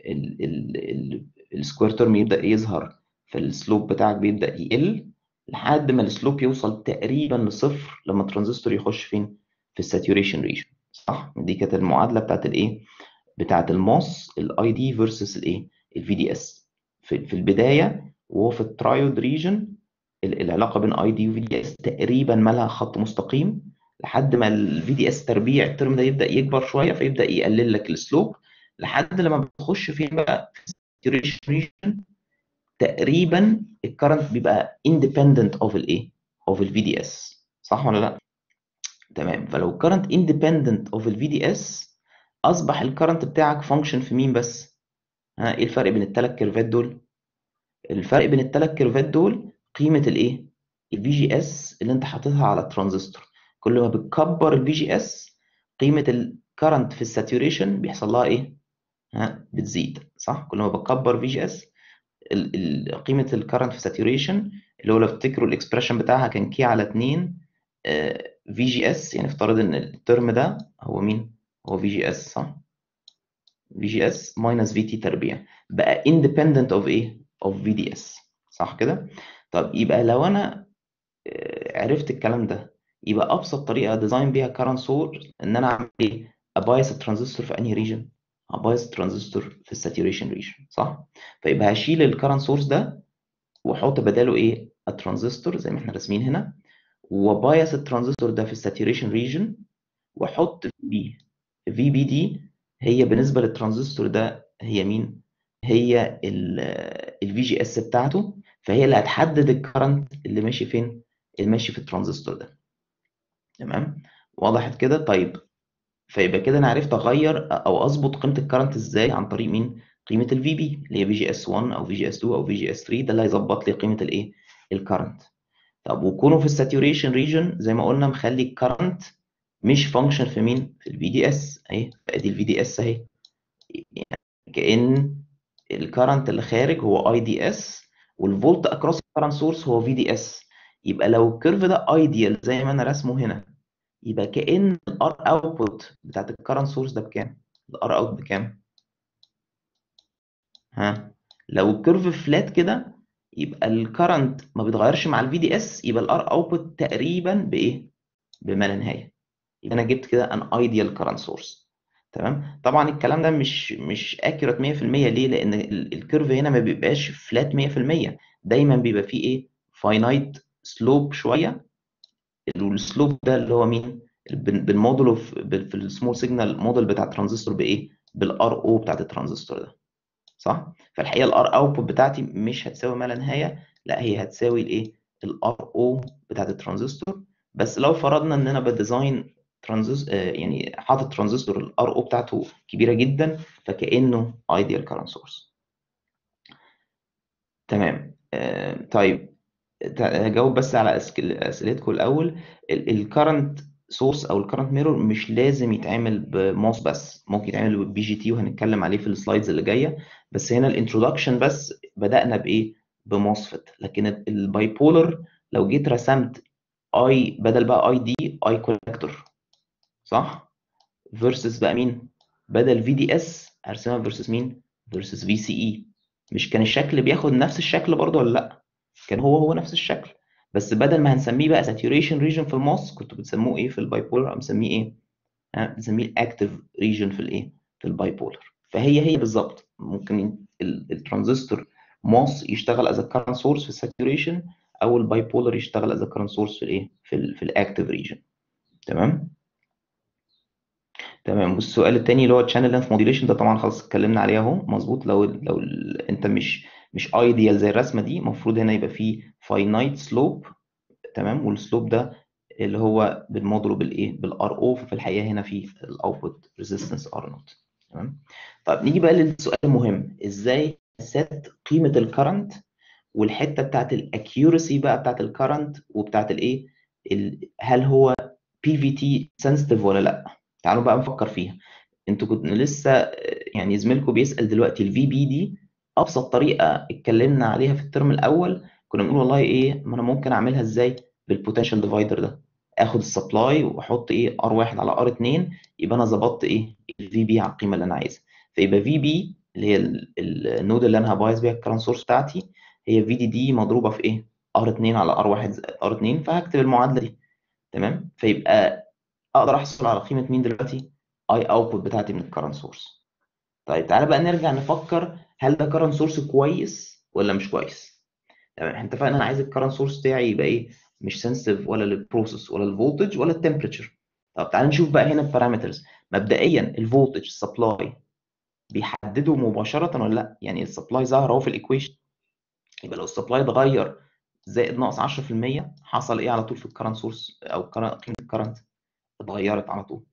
السكوير ترم يبدا يظهر في السلوب بتاعك بيبدا يقل لحد ما السلوب يوصل تقريبا لصفر لما الترانزستور يخش فين في الساتوريشن ريجن صح دي كانت المعادله بتاعت الايه بتاعت الموس الاي دي فيرسس الايه الفي دي اس في, في البدايه وهو في الترايود ريجن العلاقه بين اي دي وفي دي اس تقريبا مالها خط مستقيم لحد ما الفي دي اس تربيع الترم ده يبدا يكبر شويه فيبدا يقلل لك السلوب لحد لما بتخش فين بقى في الساتوريشن ريجن تقريبا الكرنت بيبقى independent of الايه of الفي دي اس صح ولا لا تمام فلو الكرنت independent of الفي دي اس اصبح الكرنت بتاعك فانكشن في مين بس ها ايه الفرق بين الثلاث كيرفات دول الفرق بين الثلاث كيرفات دول قيمه الايه الفي جي اس اللي انت حاططها على الترانزستور كل ما بتكبر الفي جي اس قيمه الكرنت في الساتوريشن بيحصل لها ايه ها بتزيد صح كل ما بتكبر في جي اس قيمه الكرنت في ساتوريشن اللي هو لو تفتكروا الاكسبريشن بتاعها كان كي على 2 في جي اس يعني افترض ان الترم ده هو مين هو في جي اس صح في جي اس ماينس في تي تربيع بقى independent of ايه of في دي اس صح كده طب يبقى لو انا عرفت الكلام ده يبقى ابسط طريقه ديزاين بيها كارنت سورس ان انا اعمل ايه ابايس الترانزستور في انهي ريجن هبايس الترانزستور في الساتوريشن ريجن صح فيبقى هشيل الكرنت سورس ده واحط بداله ايه الترانزستور زي ما احنا راسمين هنا وبايس الترانزستور ده في الساتوريشن ريجن واحط في بي في بي دي هي بالنسبه للترانزستور ده هي مين هي الفي جي اس بتاعته فهي اللي هتحدد الكرنت اللي ماشي فين اللي ماشي في الترانزستور ده تمام وضحت كده طيب فيبقى كده انا عرفت اغير او اظبط قيمه الكرنت ازاي عن طريق مين قيمه الفي بي اللي هي في جي اس 1 او في جي اس 2 او في جي اس 3 ده اللي هيظبط لي قيمه الايه الكرنت طب وكونه في الساتوريشن ريجن زي ما قلنا مخلي الكرنت مش فانكشن في مين في الفي دي اس اهي ادي الفي دي اس اهي يعني كان الكرنت اللي خارج هو اي دي اس والفولت اكروس الكرنت سورس هو في دي اس يبقى لو الكيرف ده ايديال زي ما انا راسمه هنا يبقى كأن الار اوتبوت بتاعت الكرنت سورس ده بكام؟ الار اوت بكام؟ ها لو الكيرف فلات كده يبقى الكرنت ما بيتغيرش مع الفي دي اس يبقى الار اوتبوت تقريبا بايه؟ بما لا نهايه يبقى انا جبت كده ان ايديال كرنت سورس تمام طبعا الكلام ده مش مش اكيوريت 100% ليه؟ لان الكيرف هنا ما بيبقاش فلات 100% دايما بيبقى فيه ايه؟ فاينايت سلوب شويه والسلوب ده اللي هو مين بالموديل في السمول سيجنال موديل بتاع الترانزستور بايه بالار او بتاعت الترانزستور ده صح فالحقيقه الار اوتبوت بتاعتي مش هتساوي ما لا نهايه لا هي هتساوي الايه الار او بتاعت الترانزستور بس لو فرضنا ان انا بديزاين ترانزستور يعني حاطط ترانزستور الار او بتاعته كبيره جدا فكانه ايديال كارنت سورس تمام آه طيب هجاوب بس على اسئلتكم الاول الكرنت سورس او الكرنت ميرور مش لازم يتعمل بموس بس ممكن يتعمل بي جي تي وهنتكلم عليه في السلايدز اللي جايه بس هنا الانترودكشن بس بدانا بايه بموسفت لكن الباي بولر لو جيت رسمت اي بدل بقى اي دي اي كولكتور صح فيرسس بقى مين بدل في دي اس هرسمها فيرسس مين فيرسس في سي اي مش كان الشكل بياخد نفس الشكل برضه ولا لا كان هو هو نفس الشكل بس بدل ما هنسميه بقى ساتوريشن ريجن في الموس كنتوا بتسموه ايه في الباي بولر بنسميه ايه ها بنسميه الاكتيف ريجن في الايه في الباي بولر فهي هي بالظبط ممكن الترانزستور موس يشتغل از كارنت سورس في الساتوريشن او الباي بولر يشتغل از كارنت سورس في الايه في ال في الاكتيف ريجن تمام تمام والسؤال الثاني اللي هو الشانل لينث موديليشن ده طبعا خلاص اتكلمنا عليه اهو مظبوط لو لو انت مش مش ايديال زي الرسمه دي المفروض هنا يبقى فيه فاينايت سلوب تمام والسلوب ده اللي هو بنمودله بالايه بالار او ففي الحقيقه هنا في الاوتبوت ريزيستنس ار نوت تمام طيب نيجي بقى للسؤال المهم ازاي سيت قيمه الكرنت والحته بتاعت الاكيورسي بقى بتاعت الكرنت وبتاعت الايه هل هو بي في تي سنسيتيف ولا لا تعالوا بقى نفكر فيها انتوا كنتوا لسه يعني زميلكم بيسال دلوقتي الفي بي دي ابسط طريقه اتكلمنا عليها في الترم الاول كنا بنقول والله ايه ما انا ممكن اعملها ازاي بالبوتنشال ديفايدر ده اخد السبلاي واحط ايه ار 1 على ار 2 يبقى انا ظبطت ايه الفي بي على القيمه اللي انا عايزها فيبقى في بي اللي هي النود اللي انا هبايظ بيها الكرنت سورس بتاعتي هي في دي دي مضروبه في ايه ار 2 على ار 1 ار 2 فهكتب المعادله دي تمام فيبقى اقدر احصل على قيمه مين دلوقتي اي اوتبوت بتاعتي من الكرنت سورس طيب تعالى بقى نرجع نفكر هل ده كرنت سورس كويس ولا مش كويس تمام احنا اتفقنا انا عايز الكرنت سورس بتاعي يبقى ايه مش سنسيتيف ولا للبروسيس ولا الفولتج ولا التمبريتشر طب تعالى نشوف بقى هنا البارامترز مبدئيا الفولتج السبلاي بيحدده مباشره ولا لا يعني السبلاي ظهر اهو في الايكويشن يبقى لو السبلاي اتغير زائد ناقص 10% حصل ايه على طول في الكرنت سورس او قيمه الكرنت اتغيرت على طول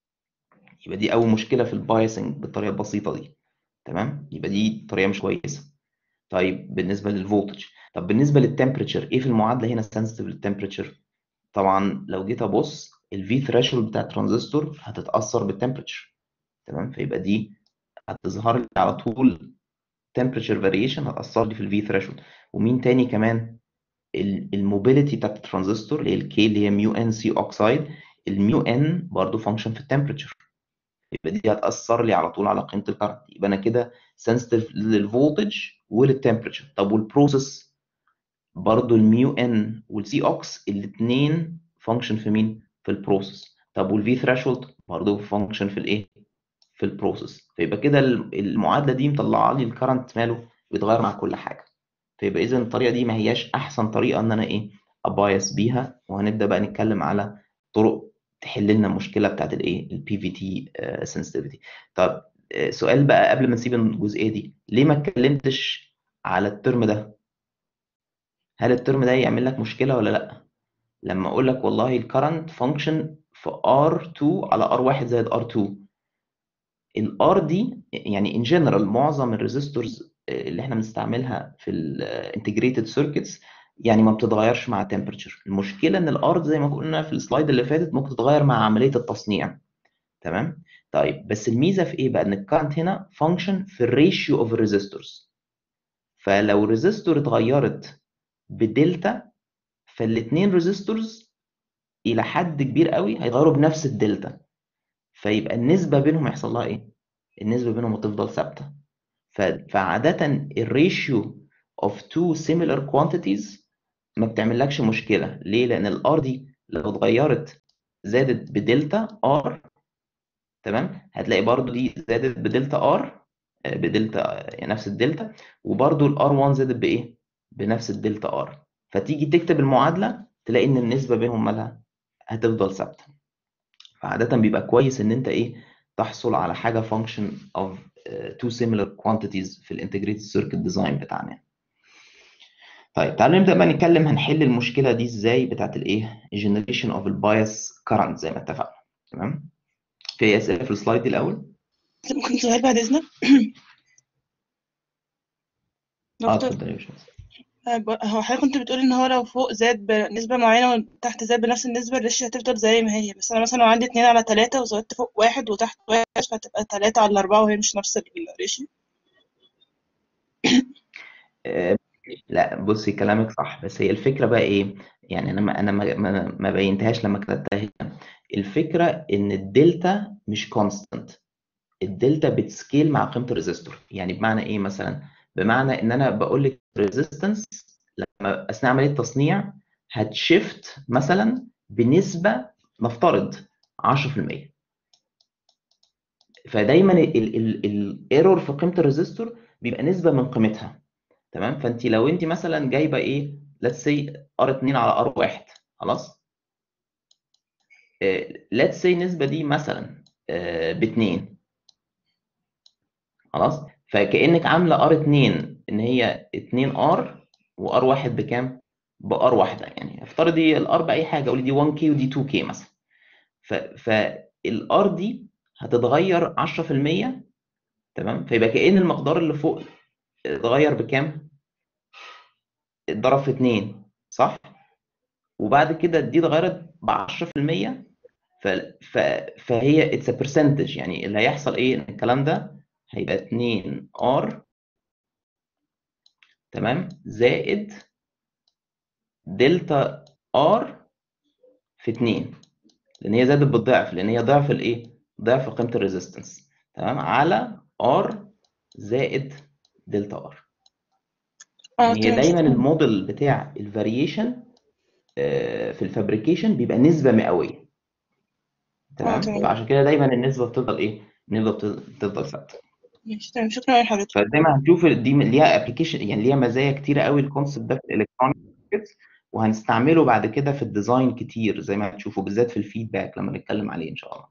يبقى دي اول مشكله في البايسنج بالطريقه البسيطه دي تمام يبقى دي طريقه مش كويسه طيب بالنسبه للفولتج طب بالنسبه للتمبريتشر ايه في المعادله هنا سنسيتيف للتمبريتشر طبعا لو جيت ابص الفي ثريشولد بتاع الترانزستور هتتاثر بالتمبريتشر تمام فيبقى دي هتظهر لي على طول temperature variation هتاثر لي في الفي ثريشولد ومين تاني كمان الموبيليتي بتاعت الترانزستور اللي هي الكي اللي هي ميو ان سي اوكسايد الميو ان برضه فانكشن في التمبريتشر يبقى دي هتاثر لي على طول على قيمه الكارت يبقى انا كده سنسيتيف للفولتج وللتمبريتشر طب والبروسيس برضه الميو ان والسي اوكس الاثنين فانكشن في مين في البروسيس طب والفي ثريشولد برضه فانكشن في الايه في البروسيس فيبقى كده المعادله دي مطلعه لي الكرنت ماله بيتغير مع كل حاجه فيبقى اذا الطريقه دي ما هياش احسن طريقه ان انا ايه ابايس بيها وهنبدا بقى نتكلم على طرق تحل لنا المشكله بتاعت الايه البي في تي سنسيتيفيتي طب سؤال بقى قبل ما نسيب الجزئيه دي ليه ما اتكلمتش على الترم ده هل الترم ده يعمل لك مشكله ولا لا لما اقول لك والله الكرنت فانكشن في R2 على R1 زائد R2 الار دي يعني ان جنرال معظم الريزيستورز اللي احنا بنستعملها في الانتجريتد سيركتس يعني ما بتتغيرش مع temperature المشكله ان الار زي ما قلنا في السلايد اللي فاتت ممكن تتغير مع عمليه التصنيع تمام طيب بس الميزه في ايه بقى ان الكارنت هنا فانكشن في الريشيو اوف الريزيستورز فلو ريزيستور اتغيرت بدلتا فالاثنين ريزيستورز الى حد كبير قوي هيتغيروا بنفس الدلتا فيبقى النسبه بينهم يحصل لها ايه النسبه بينهم هتفضل ثابته فعاده الريشيو of two similar quantities ما بتعملكش مشكله ليه لان الار دي لو اتغيرت زادت بدلتا ار تمام هتلاقي برضو دي زادت بدلتا ار بدلتا يعني نفس الدلتا وبرضو الار 1 زادت بايه بنفس الدلتا ار فتيجي تكتب المعادله تلاقي ان النسبه بينهم مالها هتفضل ثابته فعاده بيبقى كويس ان انت ايه تحصل على حاجه function of uh, two similar quantities في الانتجريتد سيركت ديزاين بتاعنا طيب تعالوا نبدا بقى نتكلم هنحل المشكله دي ازاي بتاعت الايه generation of البايس current زي ما اتفقنا تمام في اسئله في السلايد دي الاول ممكن سؤال بعد اذنك اه دكتور اتفضل يا باشمهندس هو حضرتك كنت بتقول ان هو لو فوق زاد بنسبة معينة وتحت زاد بنفس النسبة الريشيو هتفضل زي ما هي بس انا مثلا لو عندي اتنين على تلاتة وزودت فوق واحد وتحت واحد فهتبقى تلاتة على أربعة وهي مش نفس الريشيو آه، لا بصي كلامك صح بس هي الفكره بقى ايه يعني انا ما انا ما, ما, ما بينتهاش لما كتبتها هنا الفكره ان الدلتا مش كونستانت الدلتا بتسكيل مع قيمه الريزيستور يعني بمعنى ايه مثلا بمعنى ان انا بقول لك ريزيستنس لما اثناء عمليه التصنيع هتشفت مثلا بنسبه نفترض 10% فدايما الايرور في قيمه الريزيستور بيبقى نسبه من قيمتها تمام فانت لو انت مثلا جايبه ايه ليتس سي ار 2 على ار 1 خلاص ليتس سي النسبه دي مثلا ب 2 خلاص فكانك عامله ار 2 ان هي 2 ار وار 1 بكام بار واحده يعني افترضي الار باي حاجه قولي دي 1 كي ودي 2 كي مثلا فالار دي هتتغير 10% تمام فيبقى كأن المقدار اللي فوق اتغير بكام؟ اتضرب في 2 صح؟ وبعد كده دي اتغيرت ب 10% ف... ف... فهي اتس برسنتج يعني اللي هيحصل ايه؟ ان الكلام ده هيبقى 2 ار تمام زائد دلتا ار في 2 لان هي زادت بالضعف لان هي ضعف الايه؟ ضعف قيمه الريزيستنس تمام على ار زائد دلتا ار اه يعني هي تمام دايما شكرا الموديل بتاع الفاريشن في الفابريكيشن بيبقى نسبه مئويه اه تمام تمام فعشان كده دايما النسبه بتفضل ايه النسبه بتفضل بتفضل ثابته ماشي تمام شكرا لحضرتك فزي ما هنشوف دي ليها ابلكيشن يعني ليها مزايا كتيره قوي الكونسيبت ده في الالكترونيك وهنستعمله بعد كده في الديزاين كتير زي ما هتشوفوا بالذات في الفيدباك لما نتكلم عليه ان شاء الله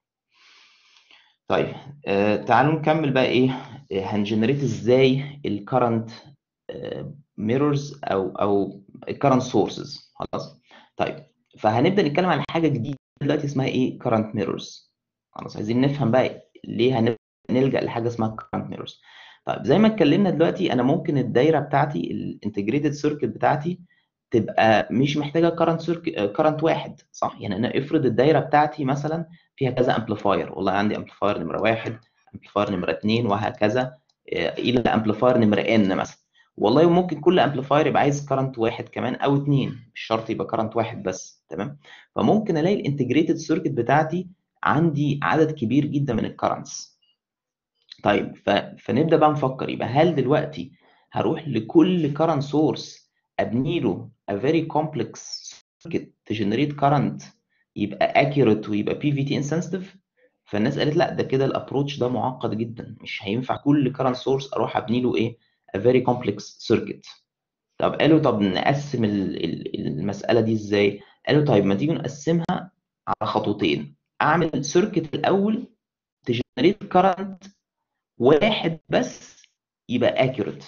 طيب آه تعالوا نكمل بقى ايه آه، هنجنريت ازاي الكرنت ميرورز او او الكرنت سورسز خلاص طيب فهنبدا نتكلم عن حاجه جديده دلوقتي اسمها ايه كرنت ميرورز خلاص عايزين نفهم بقى ليه هن- هنلجا لحاجه اسمها كرنت ميرورز طيب زي ما اتكلمنا دلوقتي انا ممكن الدايره بتاعتي الانتجريتد سيركت بتاعتي تبقى مش محتاجه كرنت سيركت كرنت واحد صح يعني انا افرض الدايره بتاعتي مثلا فيها كذا امبليفاير والله عندي امبليفاير نمره واحد امبليفاير نمره اثنين وهكذا آه، الى امبليفاير نمره ان مثلا والله ممكن كل امبليفاير يبقى عايز كرنت واحد كمان او اثنين مش شرط يبقى كرنت واحد بس تمام فممكن الاقي الانتجريتد سيركت بتاعتي عندي عدد كبير جدا من الكرنتس طيب ف... فنبدا بقى نفكر يبقى هل دلوقتي هروح لكل current source ابني له a very complex circuit to generate current يبقى accurate ويبقى PVT insensitive فالناس قالت لا ده كده الابروتش ده معقد جدا مش هينفع كل كارنت سورس اروح ابني له ايه a very complex circuit طب قالوا طب نقسم ال- ال- المسألة دي ازاي قالوا طيب ما تيجي نقسمها على خطوتين اعمل سيركت الاول تجنريت كارنت واحد بس يبقى accurate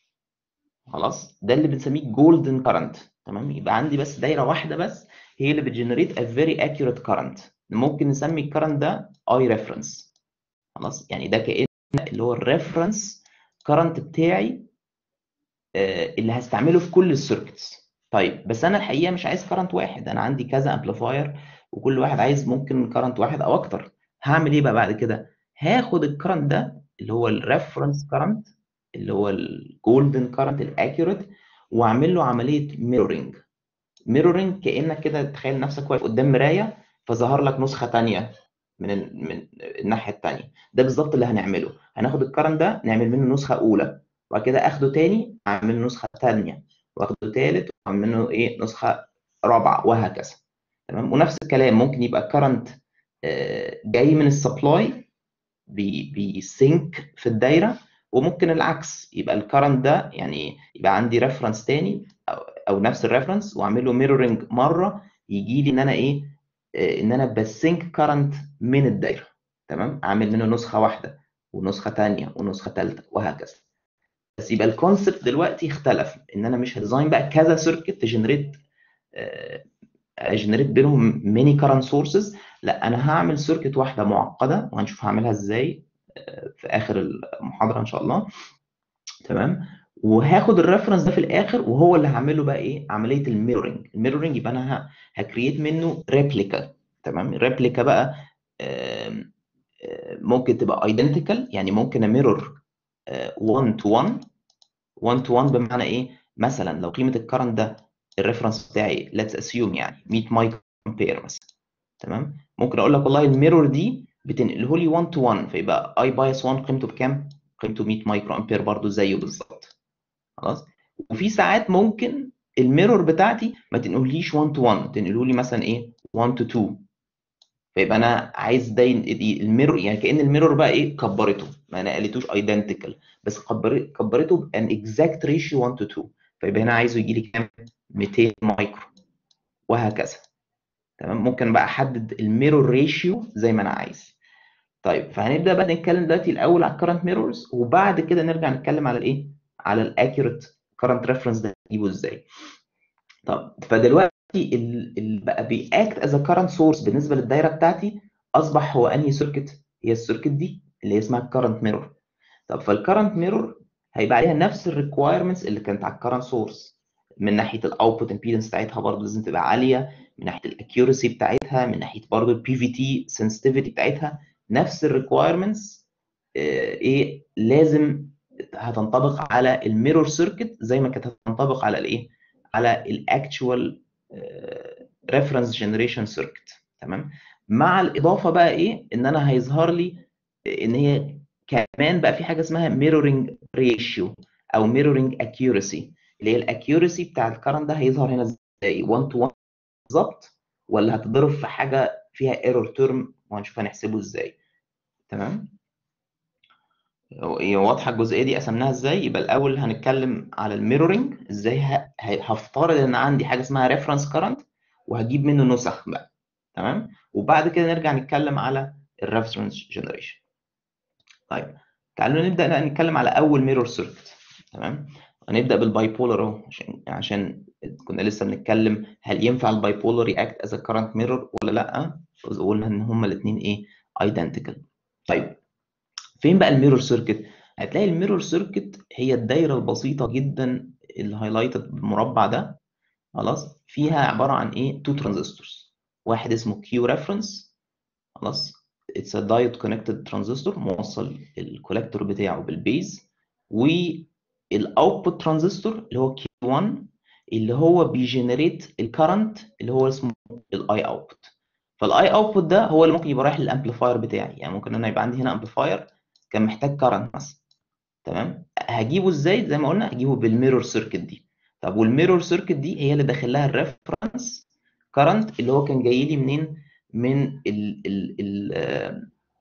خلاص ده اللي بنسميه جولدن كارنت تمام يبقى عندي بس دايره واحده بس هي اللي بتجنريت a very accurate current ممكن نسمي الكرنت ده اي ريفرنس خلاص يعني ده كأن اللي هو الريفرنس كرنت بتاعي آه، اللي هستعمله في كل السيركتس طيب بس انا الحقيقه مش عايز كرنت واحد انا عندي كذا امبليفاير وكل واحد عايز ممكن كرنت واحد او اكتر هعمل ايه بقى بعد كده هاخد الكرنت ده اللي هو الريفرنس كرنت اللي هو الجولدن كرنت الاكيوريت واعمل له عمليه ميرورنج ميرورنج كانك كده تخيل نفسك واقف قدام مرايه فظهر لك نسخه تانية من ال... من الناحيه التانية ده بالظبط اللي هنعمله هناخد الكرنت ده نعمل منه نسخه اولى وبعد كده اخده تاني اعمل له نسخه تانية واخده تالت واعمل منه ايه نسخه رابعه وهكذا تمام ونفس الكلام ممكن يبقى كرنت جاي من السبلاي بي بيسينك في الدايره وممكن العكس يبقى الكرنت ده يعني يبقى عندي ريفرنس تاني او, أو نفس الريفرنس واعمل له ميرورنج مره يجي لي ان انا ايه آه، ان انا بسينك كرنت من الدايره تمام اعمل منه نسخه واحده ونسخه تانية ونسخه ثالثه وهكذا بس يبقى الكونسبت دلوقتي اختلف ان انا مش هديزاين بقى كذا سيركت تجنريت اجنريت بينهم ميني كارنت سورسز لا انا هعمل سيركت واحده معقده وهنشوف هعملها ازاي آه، في اخر المحاضره ان شاء الله تمام وهاخد الريفرنس ده في الاخر وهو اللي هعمله بقى ايه عمليه الميرورنج الميرورنج يبقى انا هكريت منه ريبليكا تمام الريبليكا بقى آم، آم، ممكن تبقى ايدنتيكال يعني ممكن اميرور 1 تو 1 1 تو 1 بمعنى ايه مثلا لو قيمه الكرنت ده الريفرنس بتاعي ليتس اسيوم يعني 100 مايكرو امبير مثلا تمام ممكن اقول لك والله الميرور دي بتنقله لي 1 تو 1 فيبقى اي بايس 1 قيمته بكام قيمته 100 مايكرو امبير برضو زيه بالظبط خلاص وفي ساعات ممكن الميرور بتاعتي ما تنقليش 1 تو 1 تنقله لي مثلا ايه 1 تو 2 فيبقى انا عايز ده ين- دي الميرور يعني كأن الميرور بقى ايه كبرته ما نقلتوش ايدنتيكال بس كبر كبرته بان اكزاكت ريشيو 1 تو 2 فيبقى هنا عايزه يجي لي كام 200 مايكرو وهكذا تمام ممكن بقى احدد الميرور ريشيو زي ما انا عايز طيب فهنبدا بقى نتكلم دلوقتي الاول على الكرنت ميرورز وبعد كده نرجع نتكلم على الايه على الاكيوريت كرنت ريفرنس ده نجيبه ازاي طب فدلوقتي اللي بقى بيأكت از كرنت سورس بالنسبه للدايره بتاعتي اصبح هو انهي سيركت هي السيركت دي اللي هي اسمها الكرنت ميرور طب فالكرنت ميرور هيبقى عليها نفس الريكوايرمنتس اللي كانت على الكرنت سورس من ناحيه الاوتبوت امبيدنس بتاعتها برضه لازم تبقى عاليه من ناحيه الاكيورسي بتاعتها من ناحيه برضه البي في تي سنسيتيفيتي بتاعتها نفس الريكوايرمنتس ايه لازم هتنطبق على الميرور سيركت زي ما كانت هتنطبق على الايه على الاكتشوال ريفرنس جنريشن سيركت تمام مع الاضافه بقى ايه ان انا هيظهر لي ان هي كمان بقى في حاجه اسمها ميرورنج ريشيو او ميرورنج اكيورسي اللي هي الاكيورسي بتاع الكرنت ده هيظهر هنا ازاي 1 تو 1 بالظبط ولا هتضرب في حاجه فيها ايرور تيرم وهنشوف هنحسبه ازاي تمام هي واضحه الجزئيه دي قسمناها ازاي يبقى الاول هنتكلم على الميرورنج ازاي ه- ه- هفترض ان عندي حاجه اسمها ريفرنس كرنت وهجيب منه نسخ بقى تمام وبعد كده نرجع نتكلم على الريفرنس جنريشن طيب تعالوا نبدا بقى نتكلم على اول ميرور سيركت تمام هنبدا بالباي بولر اهو عشان عشان كنا لسه بنتكلم هل ينفع الباي بولر ياكت از كرنت ميرور ولا لا قلنا ان هما الاثنين ايه ايدنتيكال طيب فين بقى الميرور سيركت هتلاقي الميرور سيركت هي الدايره البسيطه جدا اللي هايلايتد بالمربع ده خلاص فيها عباره عن ايه تو ترانزستورز واحد اسمه كيو ريفرنس خلاص اتس ا دايود كونكتد ترانزستور موصل الكولكتور بتاعه بالبيز والاوتبوت ترانزستور اللي هو كيو 1 اللي هو بيجنريت الكرنت اللي هو اسمه الاي اوتبوت فالاي اوتبوت ده هو اللي ممكن يبقى رايح للامبليفاير بتاعي يعني ممكن انا يبقى عندي هنا امبليفاير كان محتاج كرنت مثلا تمام هجيبه ازاي زي ما قلنا هجيبه بالميرور سيركت دي طب والميرور سيركت دي هي اللي داخل لها الريفرنس كرنت اللي هو كان جاي لي منين من ال ال ال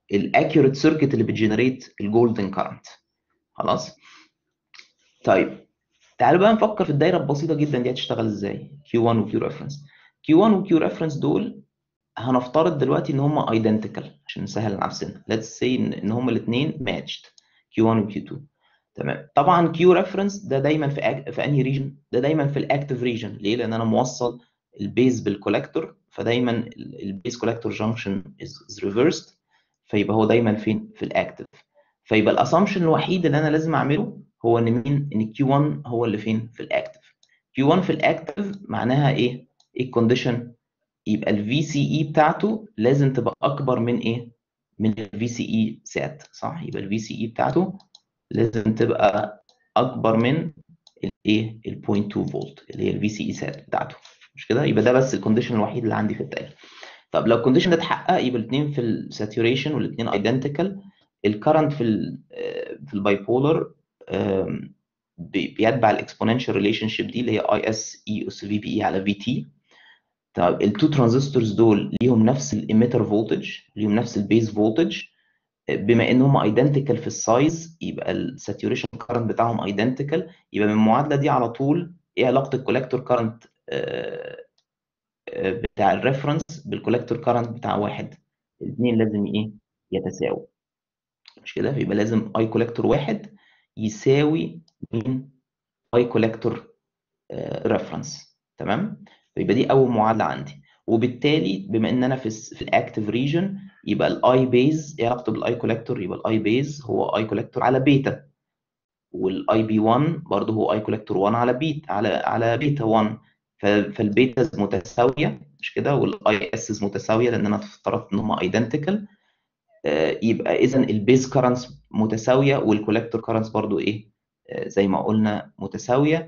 الاكيوريت سيركت اللي بتجنريت الجولدن كارنت خلاص طيب تعالوا بقى نفكر في الدايره البسيطه جدا دي هتشتغل ازاي Q1 و Q ريفرنس Q1 و Q ريفرنس دول هنفترض دلوقتي ان هم ايدنتيكال عشان نسهل نفسنا let's say ان ان هم الاثنين matched Q1 و Q2 تمام طبعا Q ريفرنس ده دايما في أك... في انهي ريجن ده دايما في الاكتيف ريجن ليه لان انا موصل البيز بالكولكتور فدايما البيز كولكتور جانكشن از ريفرسد فيبقى هو دايما فين في الاكتيف فيبقى الاسامبشن الوحيد اللي انا لازم اعمله هو ان مين ان Q1 هو اللي فين في الاكتيف Q1 في الاكتيف معناها ايه ايه الكونديشن يبقى الفي سي اي بتاعته لازم تبقى اكبر من ايه من الفي سي اي سات صح يبقى الفي سي اي بتاعته لازم تبقى اكبر من الايه ال 0.2 فولت اللي هي الفي سي اي سات بتاعته مش كده يبقى ده بس الكونديشن الوحيد اللي عندي في الدايره طب لو الكونديشن ده اتحقق يبقى الاثنين في الساتوريشن والاثنين ايدنتيكال الكرنت في ال في الباي بولر بيتبع الاكسبوننشال ريليشن شيب دي اللي هي اي اس اي اس في بي اي على في تي طب التو ترانزستورز دول ليهم نفس الاميتر فولتج ليهم نفس البيز فولتج بما ان هم ايدنتيكال في السايز يبقى الساتوريشن كارنت بتاعهم ايدنتيكال يبقى من المعادله دي على طول ايه علاقه الكولكتور كارنت بتاع الريفرنس بالكولكتور كارنت بتاع واحد الاثنين لازم ايه يتساووا مش كده فيبقى لازم اي كولكتور واحد يساوي مين اي كولكتور ريفرنس تمام فيبقى دي اول معادله عندي وبالتالي بما ان انا في في الاكتيف ريجن يبقى الاي بيز ايه علاقته بالاي كولكتور يبقى الاي بيز هو اي كولكتور على بيتا والاي بي 1 برضه هو اي كولكتور 1 على بيت على على بيتا 1 فالبيتاز متساويه مش كده والاي اس متساويه لان انا افترضت ان هم ايدنتيكال يبقى اذا البيز كارنتس متساويه والكولكتور كارنتس برضو ايه زي ما قلنا متساويه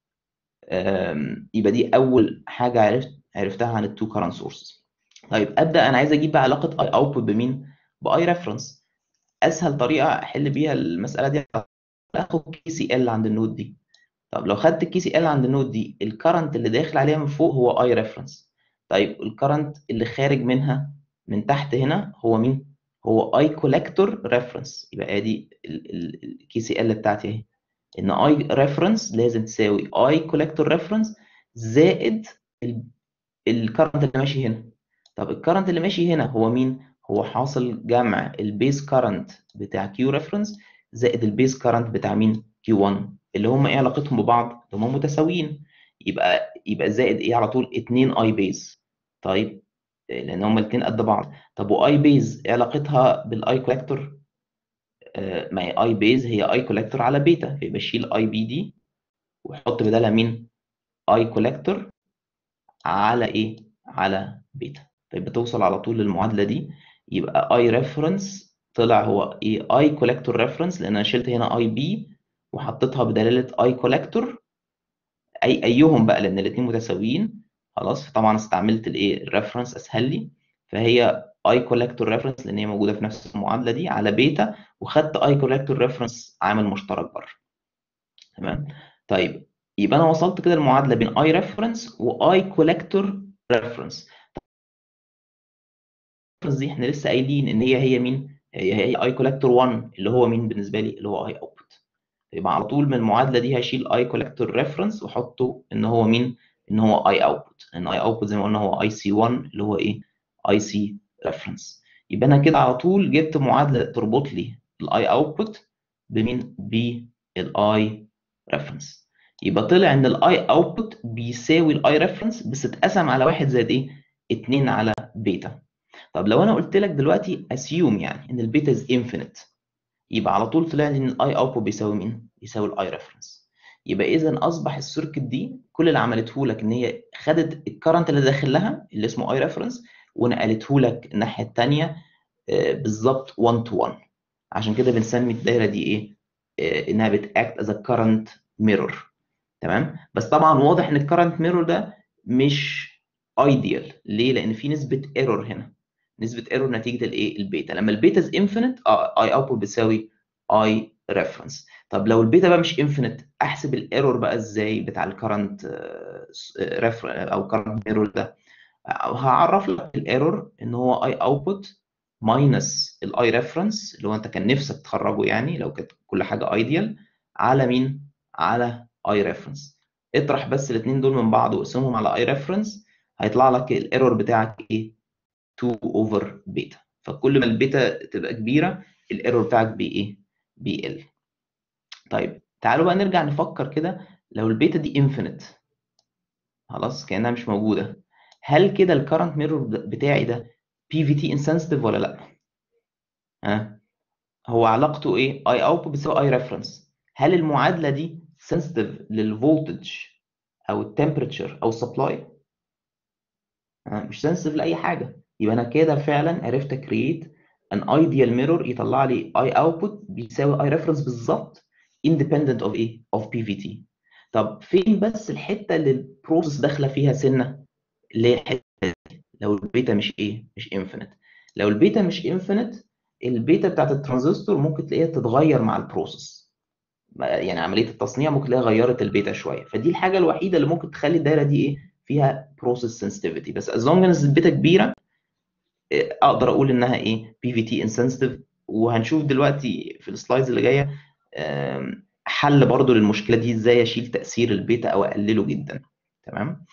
يبقى دي اول حاجه عرفت عرفتها عن التو كارنت سورسز طيب ابدا انا عايز اجيب بقى علاقه اي اوتبوت بمين باي ريفرنس اسهل طريقه احل بيها المساله دي اخد كي سي ال عند النود دي طب لو خدت الكي سي ال عند النود دي الكرنت اللي داخل عليها من فوق هو اي ريفرنس طيب الكرنت اللي خارج منها من تحت هنا هو مين هو اي كولكتور ريفرنس يبقى ادي الكي سي ال بتاعتي اهي ان اي ريفرنس لازم تساوي اي كولكتور ريفرنس زائد الكرنت اللي ماشي هنا طب الكرنت اللي ماشي هنا هو مين هو حاصل جمع البيز كرنت بتاع كيو ريفرنس زائد البيز كرنت بتاع مين كيو 1 اللي هم ايه علاقتهم ببعض هم متساويين يبقى يبقى زائد ايه على طول 2 اي بيز طيب لان هم الاثنين قد بعض طب واي بيز ايه علاقتها بالاي كولكتور آه ما هي اي بيز هي اي كولكتور على بيتا فيبقى شيل اي بي دي وحط بدالها مين اي كولكتور على ايه على بيتا فيبقى توصل على طول للمعادله دي يبقى اي ريفرنس طلع هو ايه اي كولكتور ريفرنس لان انا شلت هنا اي بي وحطيتها بدلاله اي كولكتور اي ايهم بقى لان الاثنين متساويين خلاص طبعا استعملت الايه الريفرنس اسهل لي فهي اي كولكتور ريفرنس لان هي موجوده في نفس المعادله دي على بيتا وخدت اي كولكتور ريفرنس عامل مشترك بره تمام طيب يبقى انا وصلت كده المعادله بين اي ريفرنس واي كولكتور ريفرنس دي احنا لسه قايلين ان هي هي مين هي هي اي كولكتور 1 اللي هو مين بالنسبه لي اللي هو اي اوتبوت يبقى على طول من المعادله دي هشيل اي كولكتور ريفرنس واحطه ان هو مين ان هو اي اوتبوت ان اي اوتبوت زي ما قلنا هو اي سي 1 اللي هو ايه اي سي ريفرنس يبقى انا كده على طول جبت معادله تربط لي الاي اوتبوت بمين بالاي ريفرنس يبقى طلع ان الاي اوتبوت بيساوي الاي ريفرنس بس اتقسم على واحد زائد ايه 2 على بيتا طب لو انا قلت لك دلوقتي اسيوم يعني ان البيتا از انفينيت يبقى على طول طلع لي ان الاي اوتبوت بيساوي مين بيساوي الاي ريفرنس يبقى اذا اصبح السيركت دي كل اللي عملته لك ان هي خدت الكرنت اللي داخل لها اللي اسمه اي ريفرنس ونقلته لك الناحيه الثانيه بالظبط 1 تو 1 عشان كده بنسمي الدايره دي ايه انها بتاكت از كرنت ميرور تمام بس طبعا واضح ان الكرنت ميرور ده مش ايديال ليه لان في نسبه ايرور هنا نسبه ايرور نتيجه الايه البيتا لما البيتا از انفينيت اه اي اوتبوت بتساوي اي ريفرنس طب لو البيتا بقى مش انفينيت احسب الايرور بقى ازاي بتاع الكرنت ريفر او كرنت ميرور ده هعرف لك الايرور ان هو اي اوتبوت ماينس الاي ريفرنس اللي هو انت كان نفسك تخرجه يعني لو كانت كل حاجه ايديال على مين على اي ريفرنس اطرح بس الاثنين دول من بعض واقسمهم على اي ريفرنس هيطلع لك الايرور بتاعك ايه 2 اوفر بيتا فكل ما البيتا تبقى كبيره الايرور بتاعك بايه بيقل طيب تعالوا بقى نرجع نفكر كده لو البيتا دي انفينيت خلاص كانها مش موجوده هل كده الكرنت ميرور بتاعي ده بي في تي انسنسيتيف ولا لا ها هو علاقته ايه اي اوتبوت بتساوي اي ريفرنس هل المعادله دي سنسيتيف للفولتج او التمبريتشر او السبلاي مش سنسيتيف لاي حاجه يبقى انا كده فعلا عرفت اكريت ان ايديال ميرور يطلع لي اي اوتبوت بيساوي اي ريفرنس بالظبط independent of ايه of PVT طب فين بس الحته اللي البروسيس داخله فيها سنه اللي هي الحته دي لو البيتا مش ايه مش انفينيت لو البيتا مش انفينيت البيتا بتاعت الترانزستور ممكن تلاقيها تتغير مع البروسيس يعني عمليه التصنيع ممكن تلاقيها غيرت البيتا شويه فدي الحاجه الوحيده اللي ممكن تخلي الدايره دي ايه فيها بروسيس سنسيتيفيتي بس از لونج از البيتا كبيره اقدر اقول انها ايه بي في تي انسنسيتيف وهنشوف دلوقتي في السلايدز اللي جايه حل برضو للمشكله دي ازاي اشيل تاثير البيتا او اقلله جدا تمام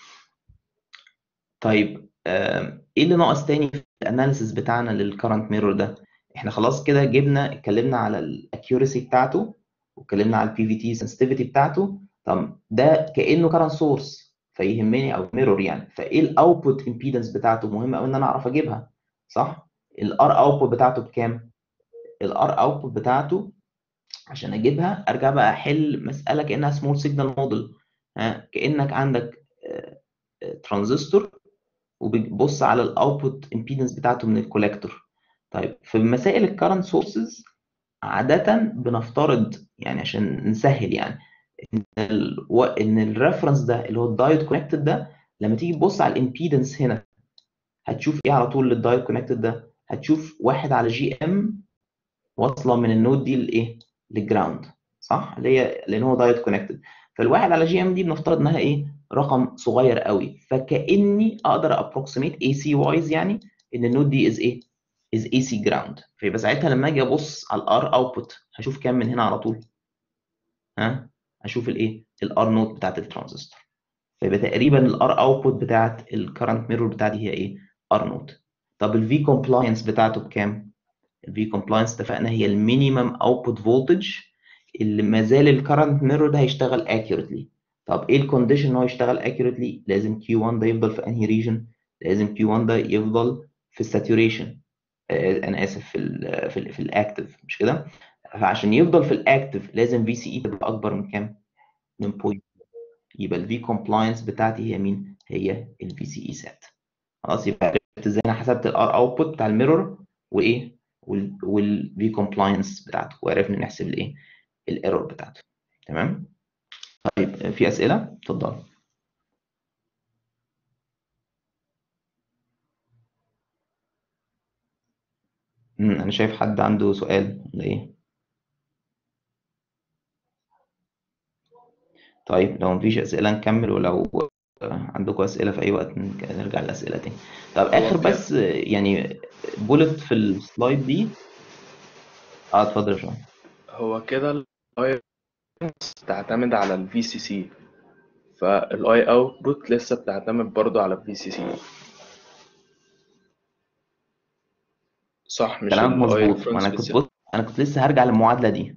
طيب ايه اللي ناقص تاني في الاناليسيس بتاعنا للكرنت ميرور ده احنا خلاص كده جبنا اتكلمنا على الاكيورسي بتاعته واتكلمنا على البي في تي سنسيتيفيتي بتاعته طب ده كانه كرنت سورس فيهمني او ميرور يعني فايه الاوتبوت امبيدنس بتاعته مهم قوي ان انا اعرف اجيبها صح الار اوتبوت بتاعته بكام الار اوتبوت بتاعته عشان اجيبها ارجع بقى احل مساله كانها سمول سيجنال موديل ها كانك عندك ترانزستور وبتبص على الاوتبوت امبيدنس بتاعته من الكولكتور طيب في مسائل الكرنت سورسز عاده بنفترض يعني عشان نسهل يعني ان ال ان الريفرنس ده اللي هو الدايود كونكتد ده لما تيجي تبص على الامبيدنس هنا هتشوف ايه على طول للدايود كونكتد ده هتشوف واحد على جي ام واصله من النود دي لايه للجراوند صح اللي هي لان هو دايود كونكتد فالواحد على جي ام دي بنفترض انها ايه رقم صغير قوي فكاني اقدر ابروكسيميت اي سي وايز يعني ان النود دي از ايه از اي سي جراوند فيبقى ساعتها لما اجي ابص على الار اوتبوت هشوف كام من هنا على طول ها هشوف الايه الار نود بتاعت الترانزستور فيبقى تقريبا الار اوتبوت بتاعت الكرنت ميرور بتاعتي هي ايه ار نود طب الفي كومبلاينس بتاعته بكام الفي كومبلاينس اتفقنا هي المينيمم اوتبوت فولتج اللي ما زال الكرنت ميرور ده هيشتغل اكيوريتلي طب ايه الكونديشن ان هو يشتغل اكيوريتلي لازم Q1 ده يفضل في انهي ريجن لازم Q1 ده يفضل في الساتوريشن آه انا اسف في ال في ال في الاكتف مش كده فعشان يفضل في الاكتف لازم في سي اي تبقى اكبر من كام من بوينت يبقى الفي كومبلاينس بتاعتي هي مين هي الفي سي اي سات خلاص يبقى عرفت ازاي انا حسبت الار اوتبوت بتاع الميرور وايه والفي كومبلاينس بتاعته وعرفنا نحسب الايه الايرور بتاعته تمام طيب في اسئله اتفضل انا شايف حد عنده سؤال ولا ايه طيب لو مفيش اسئله نكمل ولو عندكم اسئله في اي وقت نرجع للاسئله تاني طب اخر بس يعني بولت في السلايد دي اه اتفضل شويه هو كده الاي تعتمد على الفي سي سي فالاي اوتبوت لسه بتعتمد برضو على الفي سي سي صح مش كلامك ال مظبوط reference ما انا كنت بس- بص انا كنت لسه هرجع للمعادله دي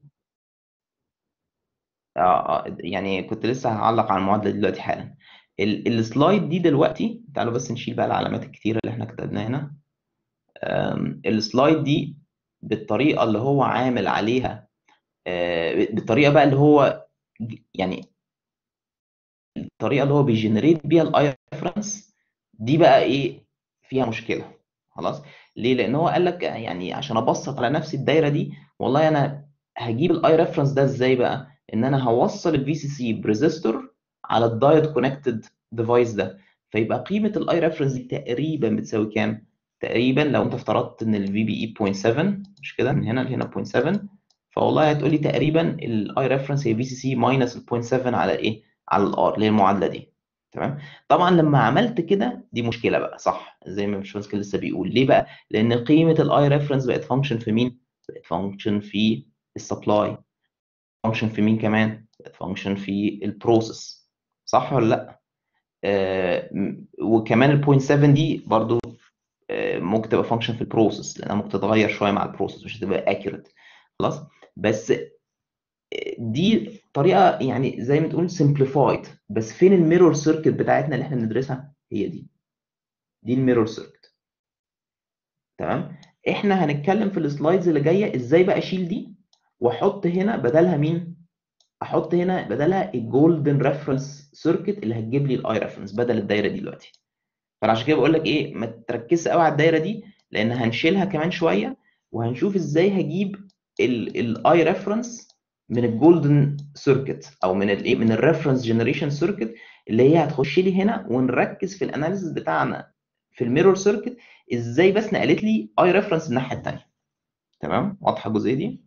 اه آه، يعني كنت لسه هعلق على المعادله دي دلوقتي حالا ال- السلايد دي دلوقتي تعالوا بس نشيل بقى العلامات الكتيره اللي احنا كتبناها هنا آم، السلايد دي بالطريقه اللي هو عامل عليها آه، بالطريقه بقى اللي هو ج- يعني الطريقه اللي هو بيجنريت بيها الاي ريفرنس دي بقى ايه فيها مشكله خلاص ليه لان هو قال لك يعني عشان ابسط على نفسي الدايره دي والله انا هجيب الاي ريفرنس ده ازاي بقى ان انا هوصل الفي سي سي بريزستور على الدايود كونكتد ديفايس ده فيبقى قيمه الاي ريفرنس دي تقريبا بتساوي كام تقريبا لو انت افترضت ان الفي بي اي 0.7 مش كده من هنا لهنا 0.7 فوالله هتقولي تقريبا الاي ريفرنس هي في سي سي ماينس ال 0.7 على ايه على الار اللي هي المعادله دي تمام طبعا لما عملت كده دي مشكله بقى صح زي ما الباشمهندس كان لسه بيقول ليه بقى لان قيمه الاي ريفرنس بقت فانكشن في مين بقت فانكشن في السبلاي فانكشن في مين كمان بقت فانكشن في البروسيس صح ولا لا آه م- وكمان البوينت 7 دي برضو آه، ممكن تبقى فانكشن في البروسيس لانها ممكن تتغير شويه مع البروسيس مش هتبقى اكيوريت خلاص بس دي طريقه يعني زي ما تقول سمبليفايد بس فين الميرور سيركت بتاعتنا اللي احنا بندرسها هي دي دي الميرور سيركت تمام احنا هنتكلم في السلايدز اللي جايه ازاي بقى اشيل دي واحط هنا بدلها مين احط هنا بدلها الجولدن ريفرنس سيركت اللي هتجيب لي الاي ريفرنس بدل الدايره دي دلوقتي فانا عشان كده بقول لك ايه ما تركزش قوي على الدايره دي لان هنشيلها كمان شويه وهنشوف ازاي هجيب الاي ريفرنس من الجولدن سيركت او من الايه من الريفرنس جنريشن سيركت اللي هي هتخش لي هنا ونركز في الاناليسيس بتاعنا في الميرور سيركت ازاي بس نقلت لي اي ريفرنس الناحيه الثانيه تمام واضحه الجزئيه دي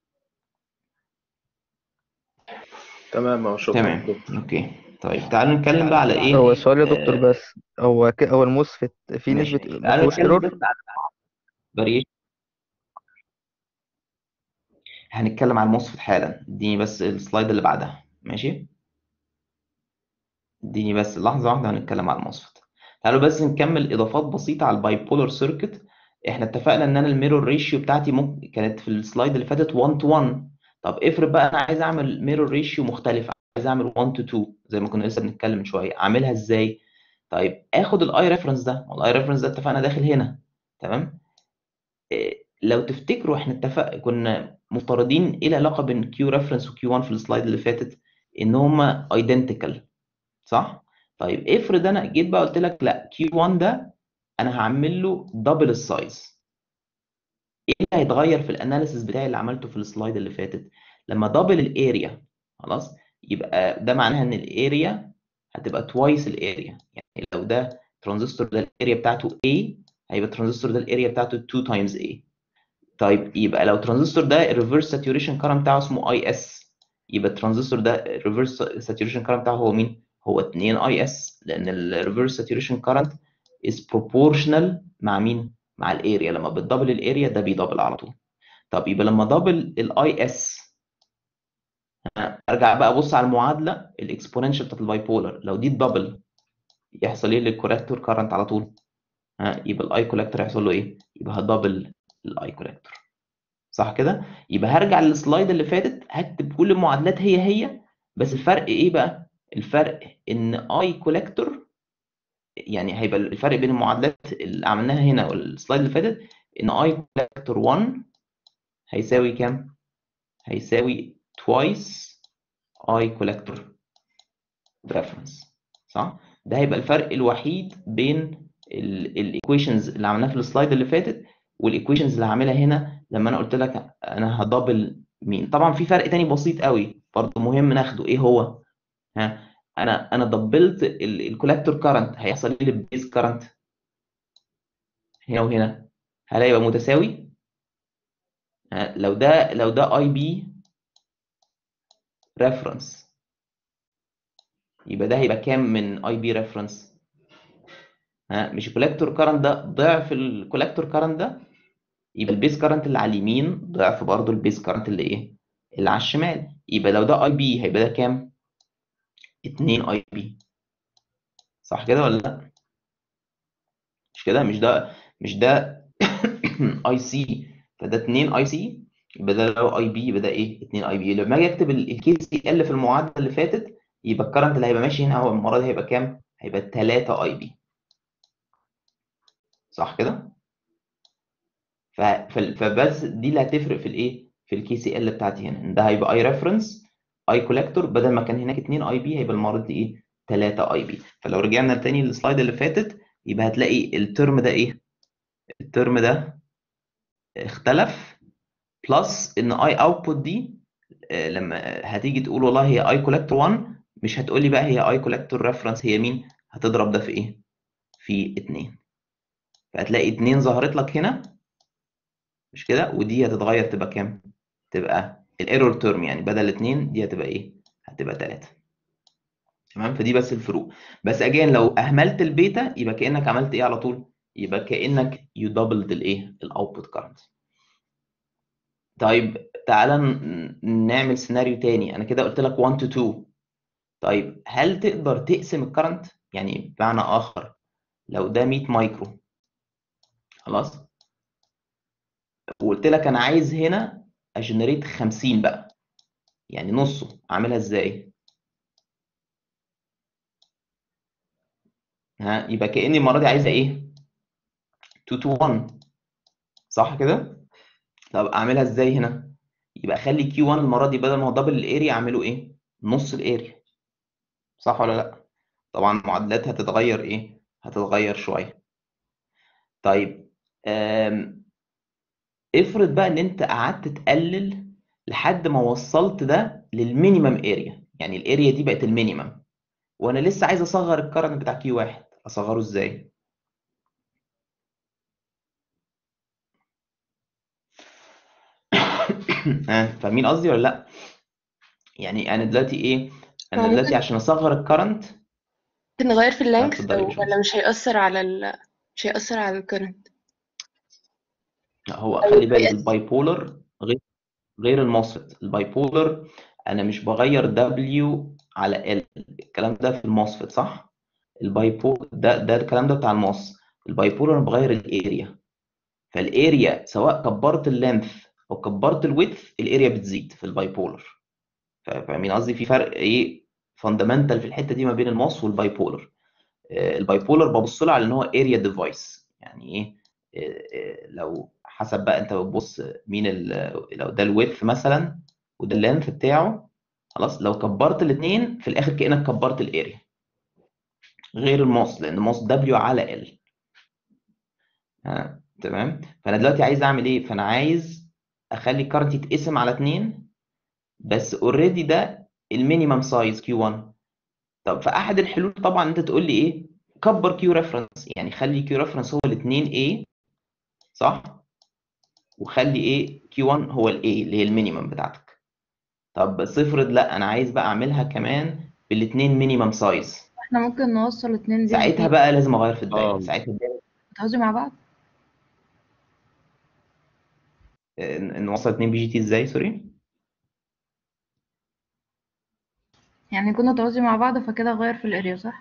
تمام اه شكرا تمام دكتور اوكي طيب تعالوا نتكلم بقى على ايه هو السؤال يا دكتور آه، بس هو ك... هو الموسفيت في ماشي نسبة ما تعالوا فيهوش نتكلم بس ايرور على variation هنتكلم عن الموسفيت حالا اديني بس السلايد اللي بعدها ماشي اديني بس لحظة واحدة هنتكلم عن الموسفيت تعالوا بس نكمل اضافات بسيطة على الباي بولر سيركت احنا اتفقنا ان انا الميرور ريشيو بتاعتي ممكن كانت في السلايد اللي فاتت 1 تو 1 طب افرض بقى انا عايز اعمل ميرور ريشيو مختلف عايز اعمل 1 تو 2 زي ما كنا لسه بنتكلم من شوية اعملها ازاي طيب اخد الاي ريفرنس ده والاي ريفرنس ده اتفقنا داخل هنا تمام إيه، لو تفتكروا احنا اتفق كنا مفترضين ايه العلاقه بين كيو ريفرنس وكيو 1 في السلايد اللي فاتت ان هما ايدنتيكال صح طيب افرض انا جيت بقى قلت لك لا كيو 1 ده انا هعمل له دبل السايز ايه اللي هيتغير في الاناليسيس بتاعي اللي عملته في السلايد اللي فاتت لما دبل الاريا خلاص يبقى ده معناها ان الاريا هتبقى توايس الاريا يعني لو ده ترانزستور ده الاريا بتاعته A هيبقى الترانزستور ده الاريا بتاعته 2 تايمز A طيب يبقى لو الترانزستور ده الريفرس ساتوريشن كارنت بتاعه اسمه اي اس يبقى الترانزستور ده الريفرس ساتوريشن كارنت بتاعه هو مين؟ هو 2 اي اس لان الريفرس ساتوريشن كارنت is proportional مع مين؟ مع الاريا لما بتدبل الاريا ده بيدبل على طول طب يبقى لما دبل الاي اس ارجع بقى ابص على المعادله الاكسبوننشال بتاعت الباي بولر لو دي الدبل يحصل ايه للكولكتور كارنت على طول ها يبقى الاي كولكتور هيحصل له ايه؟ يبقى هدبل الاي كولكتور صح كده يبقى هرجع للسلايد اللي فاتت هكتب كل المعادلات هي هي بس الفرق ايه بقى الفرق ان اي كولكتور يعني هيبقى الفرق بين المعادلات اللي عملناها هنا والسلايد اللي فاتت ان اي كولكتور 1 هيساوي كام هيساوي twice اي كولكتور ريفرنس صح ده هيبقى الفرق الوحيد بين الايكويشنز اللي عملناها في السلايد اللي فاتت والايكويشنز اللي هعملها هنا لما انا قلت لك انا هدبل مين طبعا في فرق تاني بسيط قوي برضه مهم ناخده ايه هو ها انا انا دبلت الكولكتور كارنت هيحصل ايه للبيز كارنت هنا وهنا هل هيبقى متساوي ها لو ده لو ده اي بي ريفرنس يبقى ده هيبقى كام من اي بي ريفرنس ها مش الكولكتور كارنت ده ضعف الكولكتور كارنت ده يبقى البيز كارنت اللي على اليمين ضعف برضه البيز كارنت اللي ايه اللي على الشمال يبقى لو ده اي بي هيبقى ده كام 2 اي بي صح كده ولا لا مش كده مش ده مش ده اي سي فده 2 اي سي يبقى ده لو اي بي يبقى ده ايه 2 اي بي لما اجي اكتب الكي سي ال في المعادله اللي فاتت يبقى الكرنت اللي هيبقى ماشي هنا هو المره دي هيبقى كام هيبقى 3 اي بي صح كده ف... ف... فبس دي اللي هتفرق في الايه في الكي سي ال بتاعتي هنا ده هيبقى اي ريفرنس اي كولكتور بدل ما كان هناك 2 اي بي هيبقى المره دي ايه 3 اي بي فلو رجعنا تاني للسلايد اللي فاتت يبقى هتلاقي الترم ده ايه الترم ده اختلف بلس ان اي اوتبوت دي آه، لما هتيجي تقول والله هي اي كولكتور 1 مش هتقول لي بقى هي اي كولكتور ريفرنس هي مين هتضرب ده في ايه في 2 فهتلاقي 2 ظهرت لك هنا مش كده ودي هتتغير تبقى كام تبقى الايرور تيرم يعني بدل 2 دي هتبقى ايه هتبقى 3 تمام فدي بس الفروق بس اجين لو اهملت البيتا يبقى كانك عملت ايه على طول يبقى كانك يو دبلد الايه الاوتبوت كارنت طيب تعالى ن- نعمل سيناريو تاني انا كده قلت لك 1 to 2 طيب هل تقدر تقسم الكرنت يعني بمعنى اخر لو ده 100 مايكرو خلاص وقلت لك انا عايز هنا اجنريت 50 بقى يعني نصه اعملها ازاي ها يبقى كاني المره دي عايزه ايه 2 to 1 صح كده طب اعملها ازاي هنا يبقى اخلي كيو 1 المره دي بدل ما هو دبل الاريا اعمله ايه نص الاريا صح ولا لا طبعا المعادلات هتتغير ايه هتتغير شويه طيب آم، افرض بقى ان انت قعدت تقلل لحد ما وصلت ده للمينيمم اريا يعني الاريا دي بقت المينيمم وانا لسه عايز اصغر الكرنت بتاع كيو واحد اصغره ازاي آه، فاهمين قصدي ولا لا يعني انا دلوقتي ايه انا هو دلوقتي ممكن عشان اصغر الكرنت ممكن نغير في اه اللينث اتفضلي يا أو ولا باشمهندس مش هيأثر على ال مش هيأثر على الكرنت لا، هو أو خلي بالك هيأثر الباي بولر غير غير الموسفيت الباي بولر انا مش بغير دبليو على ال الكلام ده في الموسفيت صح الباي بول ده ده الكلام ده بتاع الموس الباي بولر انا بغير الاريا فالاريا سواء كبرت اللينث او كبرت الويدث الاريا بتزيد في الباي بولر فاهمين قصدي في فرق ايه فاندامنتال في الحته دي ما بين الموس والباي بولر الباي بولر ببص له على ان هو اريا ديفايس يعني ايه آه، آه، لو حسب بقى انت بتبص مين ال- لو ده الويدث مثلا وده اللينث بتاعه خلاص لو كبرت الاثنين في الاخر كانك كبرت الاريا غير الماوس لان الماوس دبليو على ال ها تمام فانا دلوقتي عايز اعمل ايه فانا عايز اخلي الكارنت يتقسم على اثنين بس اوريدي ده المينيمم سايز كيو 1 طب فاحد الحلول طبعا انت تقول لي ايه كبر كيو ريفرنس يعني خلي كيو ريفرنس هو الاثنين A صح وخلي ايه كيو 1 هو الاي اللي هي المينيمم بتاعتك طب بس افرض لا انا عايز بقى اعملها كمان بالاثنين مينيمم سايز احنا ممكن نوصل اتنين دي ساعتها بقى لازم اغير في الدايره اه ساعتها الدايره بتعوزوا مع بعض آه، نوصل 2 بي جي تي ازاي سوري يعني كنا تعوزي مع بعض فكده غير في الاريا صح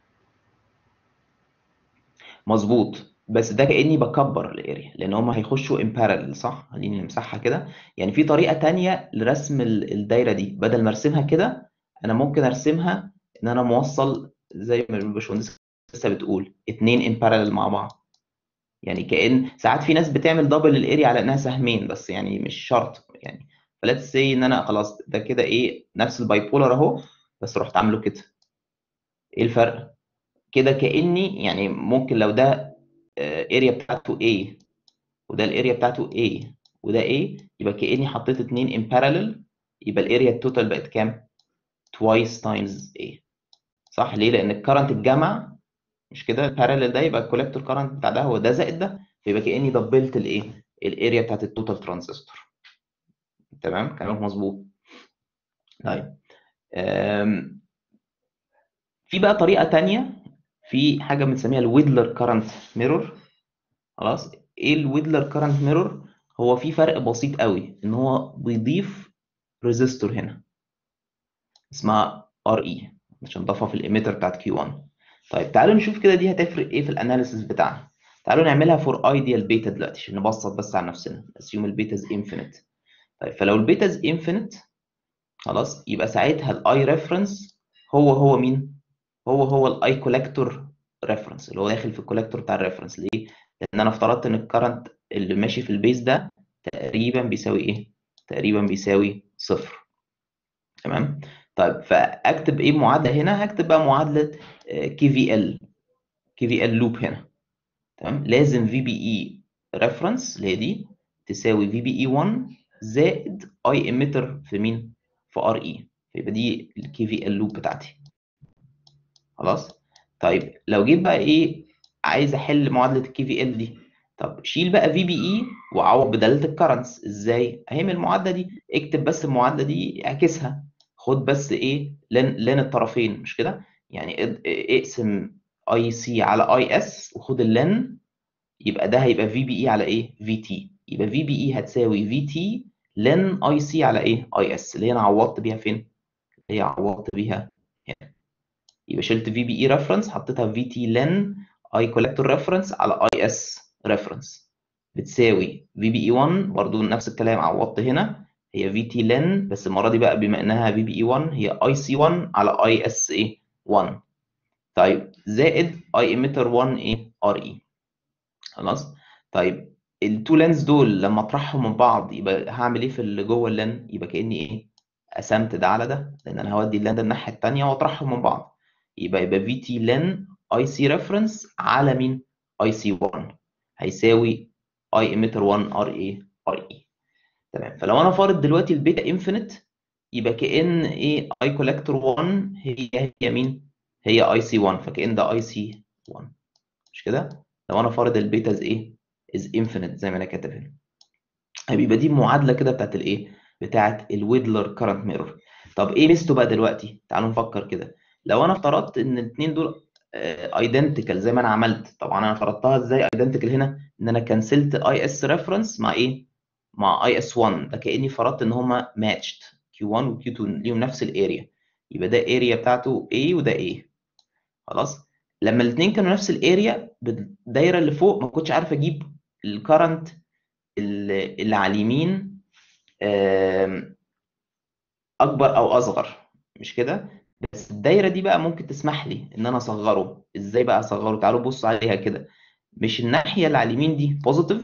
مظبوط بس ده كاني بكبر الاريا لان هم هيخشوا ان بارallel صح خليني نمسحها كده يعني في طريقه تانية لرسم ال- الدايره دي بدل ما ارسمها كده انا ممكن ارسمها ان انا موصل زي ما الباشمهندس لسه بتقول اتنين ان بارallel مع بعض يعني كأن ساعات في ناس بتعمل دبل الاريا على انها سهمين بس يعني مش شرط يعني فليتس سي ان انا خلاص ده كده ايه نفس الباي بولر اهو بس رحت عامله كده ايه الفرق كده كأني يعني ممكن لو ده اريا بتاعته A وده الاريا بتاعته A وده A يبقى كأني حطيت اتنين in parallel يبقى الاريا التوتال بقت كام؟ twice times A صح ليه؟ لأن الكرنت اتجمع مش كده البارالل ده يبقى الكولكتور كرنت بتاع ده هو ده زائد ده فيبقى كأني دبلت الايه؟ الاريا بتاعت التوتال ترانزستور تمام؟ كلامك مظبوط طيب أم، في بقى طريقة تانية في حاجة بنسميها الويدلر كرنت ميرور خلاص ايه الويدلر كرنت ميرور هو في فرق بسيط قوي ان هو بيضيف ريزيستور هنا اسمها ار اي عشان ضافها في الاميتر بتاعت كيو 1 طيب تعالوا نشوف كده دي هتفرق ايه في الاناليسيس بتاعنا تعالوا نعملها فور ايديال بيتا دلوقتي عشان نبسط بس على نفسنا اسيوم البيتا از انفينيت طيب فلو البيتا از انفينيت خلاص يبقى ساعتها الاي ريفرنس هو هو مين هو هو الاي كولكتور ريفرنس اللي هو داخل في الكولكتور بتاع الريفرنس ليه لان انا افترضت ان الكرنت اللي ماشي في البيز ده تقريبا بيساوي ايه تقريبا بيساوي صفر تمام طيب فاكتب ايه معادله هنا هكتب بقى معادله كي في ال كي في ال لوب هنا تمام لازم في بي اي ريفرنس اللي هي دي تساوي في بي اي 1 زائد اي اميتر في مين في ار اي فيبقى دي الكي في ال لوب بتاعتي خلاص طيب لو جيت بقى ايه عايز احل معادله الكي في ال دي طب شيل بقى في بي اي وعوض بدلاله الكرنتس ازاي اهي من المعادله دي اكتب بس المعادله دي اعكسها خد بس ايه لين لين الطرفين مش كده يعني اض- اقسم اي سي على اي اس وخد اللين يبقى ده هيبقى في بي اي على ايه في تي يبقى في بي اي هتساوي في تي لين اي سي على ايه اي اس اللي هي انا عوضت بيها فين اللي هي عوضت بيها هنا يبقى شلت في بي اي ريفرنس حطيتها في تي لين اي كولكتور ريفرنس على اي اس ريفرنس بتساوي في بي اي 1 برضو نفس الكلام عوضت هنا هي في تي لين بس المره دي بقى بما انها في بي اي 1 هي اي سي 1 على اي اس ايه 1 طيب زائد اي ايميتر 1 ايه ار اي خلاص طيب التو لينز دول لما اطرحهم من بعض يبقى هعمل ايه في اللي جوه اللين يبقى كاني ايه قسمت ده على ده لان انا هودي اللين ده الناحيه الثانيه واطرحهم من بعض يبقى يبقى في تي لين اي سي ريفرنس على مين اي سي 1 هيساوي اي ايميتر 1 ار اي ار اي تمام فلو انا فارض دلوقتي البيتا انفينيت يبقى كأن ايه اي كولكتور 1 هي هي مين هي اي سي 1 فكأن ده اي سي 1 مش كده لو انا فارض البيتا از ايه از انفينيت زي ما انا كاتب هنا هيبقى دي المعادله كده بتاعت الايه بتاعت الويدلر كارنت ميرور طب ايه ميزته بقى دلوقتي تعالوا نفكر كده لو انا افترضت ان الاثنين دول ايدنتيكال زي ما انا عملت طبعا انا فرضتها ازاي ايدنتيكال هنا ان انا كنسلت اي اس ريفرنس مع ايه مع اي اس 1 ده كاني فرضت ان هما ماتشد كيو 1 وكيو 2 ليهم نفس الاريا يبقى ده اريا بتاعته A وده A خلاص لما الاثنين كانوا نفس الاريا بالدايره اللي فوق ما كنتش عارف اجيب الكرنت اللي على اليمين آم، اكبر او اصغر مش كده بس الدايره دي بقى ممكن تسمح لي ان انا اصغره ازاي بقى اصغره تعالوا بصوا عليها كده مش الناحيه اللي على اليمين دي بوزيتيف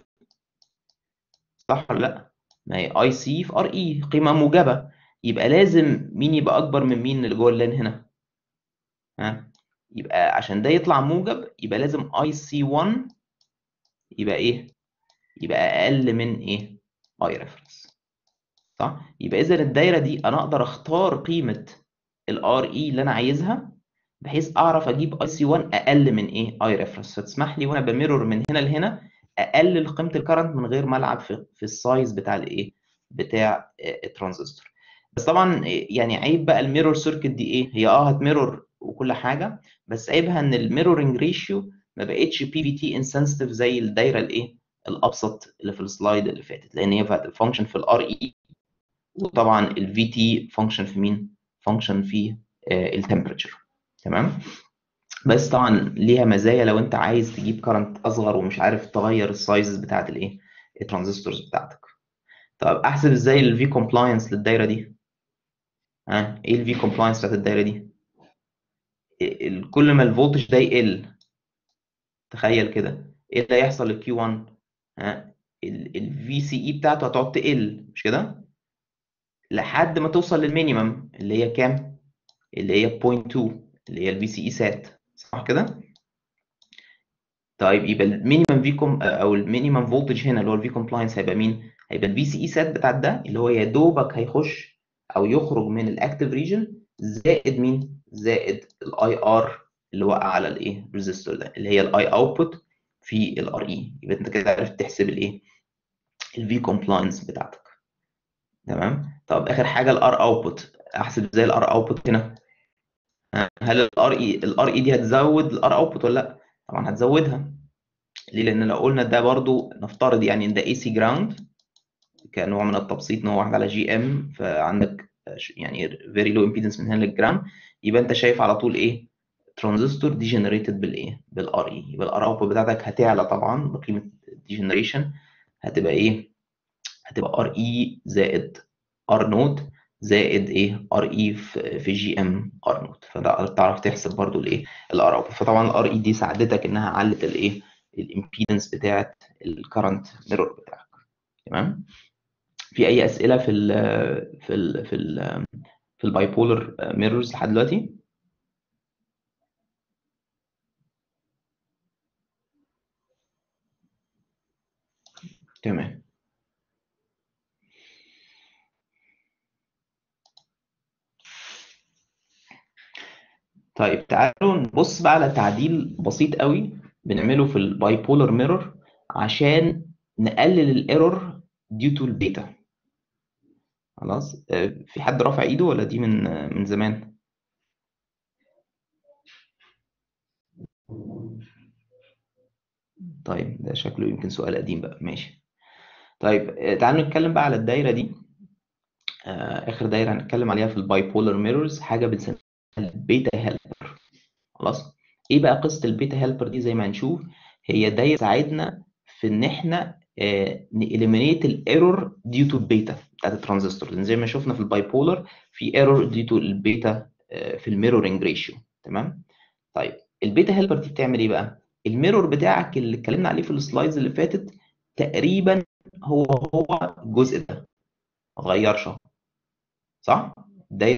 صح ولا لا ما هي اي سي في ار اي قيمه موجبه يبقى لازم مين يبقى اكبر من مين اللي جوه اللين هنا ها يبقى عشان ده يطلع موجب يبقى لازم اي سي 1 يبقى ايه يبقى اقل من ايه اي ريفرنس صح يبقى اذا الدايره دي انا اقدر اختار قيمه الار اي اللي انا عايزها بحيث اعرف اجيب اي سي 1 اقل من ايه اي ريفرنس فتسمح لي وانا بميرور من هنا لهنا اقلل قيمه الكرنت من غير ما العب في, في السايز بتاع الايه بتاع الترانزستور بس طبعا يعني عيب بقى الميرور سيركت دي ايه هي اه هتميرور وكل حاجه بس عيبها ان الميرورنج ريشيو ما بقتش بي في تي انسنسيتيف زي الدايره الايه الابسط اللي في السلايد اللي فاتت لان هي فانكشن في الار اي وطبعا الفي تي فانكشن في مين فانكشن في التمبريتشر تمام بس طبعا ليها مزايا لو انت عايز تجيب كرنت اصغر ومش عارف تغير السايزز بتاعت الايه الترانزستورز بتاعتك طب احسب ازاي الفي كومبلاينس للدايره دي ها ايه الفي كومبلاينس بتاعت الدايره دي ال- كل ما الفولتج ده يقل تخيل كده ايه اللي هيحصل للكيو 1 ها الفي سي اي بتاعته هتقعد تقل مش كده لحد ما توصل للمينيمم اللي هي كام اللي هي 0.2 اللي هي الفي سي اي سات صح كده طيب يبقى المينيمم في كوم او المينيمم فولتج هنا اللي هو الفي كومبلاينس هيبقى مين هيبقى الفي سي اي سات بتاع ده اللي هو يا دوبك هيخش او يخرج من الاكتيف ريجن زائد مين زائد الاي ار اللي وقع على الايه ريزيستور ده اللي هي الاي اوتبوت في الار اي يبقى انت كده عرفت تحسب الايه الفي كومبلاينس بتاعتك تمام طب اخر حاجه الار اوتبوت احسب ازاي الار اوتبوت هنا هل الار اي الار اي دي هتزود الار اوتبوت ولا لا طبعا هتزودها ليه لان لو قلنا ده برضو نفترض يعني ان ده اي سي جراوند كنوع من التبسيط ان هو واحد على جي ام فعندك يعني فيري لو امبيدنس من هنا للجرام يبقى انت شايف على طول ايه ترانزستور ديجنريتد بالايه بالار اي يبقى الار اوتبوت بتاعتك هتعلى طبعا بقيمه ديجنريشن هتبقى ايه هتبقى ار اي زائد ار نوت زائد ايه ار اي في جي ام ار نوت فده تعرف تحسب برضو الايه الار اوتبوت فطبعا الار اي دي ساعدتك انها علت الايه الامبيدنس بتاعت الكرنت ميرور بتاعك تمام في اي اسئله في ال في ال في ال في الباي بولر ميرورز لحد دلوقتي تمام طيب تعالوا نبص بقى على تعديل بسيط قوي بنعمله في الباي بولر ميرور عشان نقلل الايرور due to البيتا خلاص آه، في حد رافع ايده ولا دي من آه، من زمان طيب ده شكله يمكن سؤال قديم بقى ماشي طيب آه، تعالوا نتكلم بقى على الدايره دي آه، اخر دايره هنتكلم عليها في الباي بولر ميرورز حاجه بنسميها البيتا هيلبر خلاص ايه بقى قصه البيتا هيلبر دي زي ما هنشوف هي دايره تساعدنا في ان احنا نإليمينيت الايرور ديو تو البيتا بتاعت الترانزستور لان زي ما شفنا في الباي بولر في ايرور ديو تو البيتا آه، في الميرورنج ريشيو تمام طيب البيتا هيلبر دي بتعمل ايه بقى الميرور بتاعك اللي اتكلمنا عليه في السلايدز اللي فاتت تقريبا هو هو الجزء ده ما اتغيرش اهو صح ده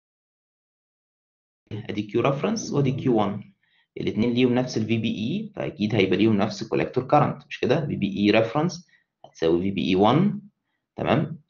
ادي كيو ريفرنس وادي كيو 1 الاثنين ليهم نفس الفي بي اي فاكيد هيبقى ليهم نفس الكولكتور كارنت مش كده في بي اي ريفرنس هتساوي في بي اي 1 تمام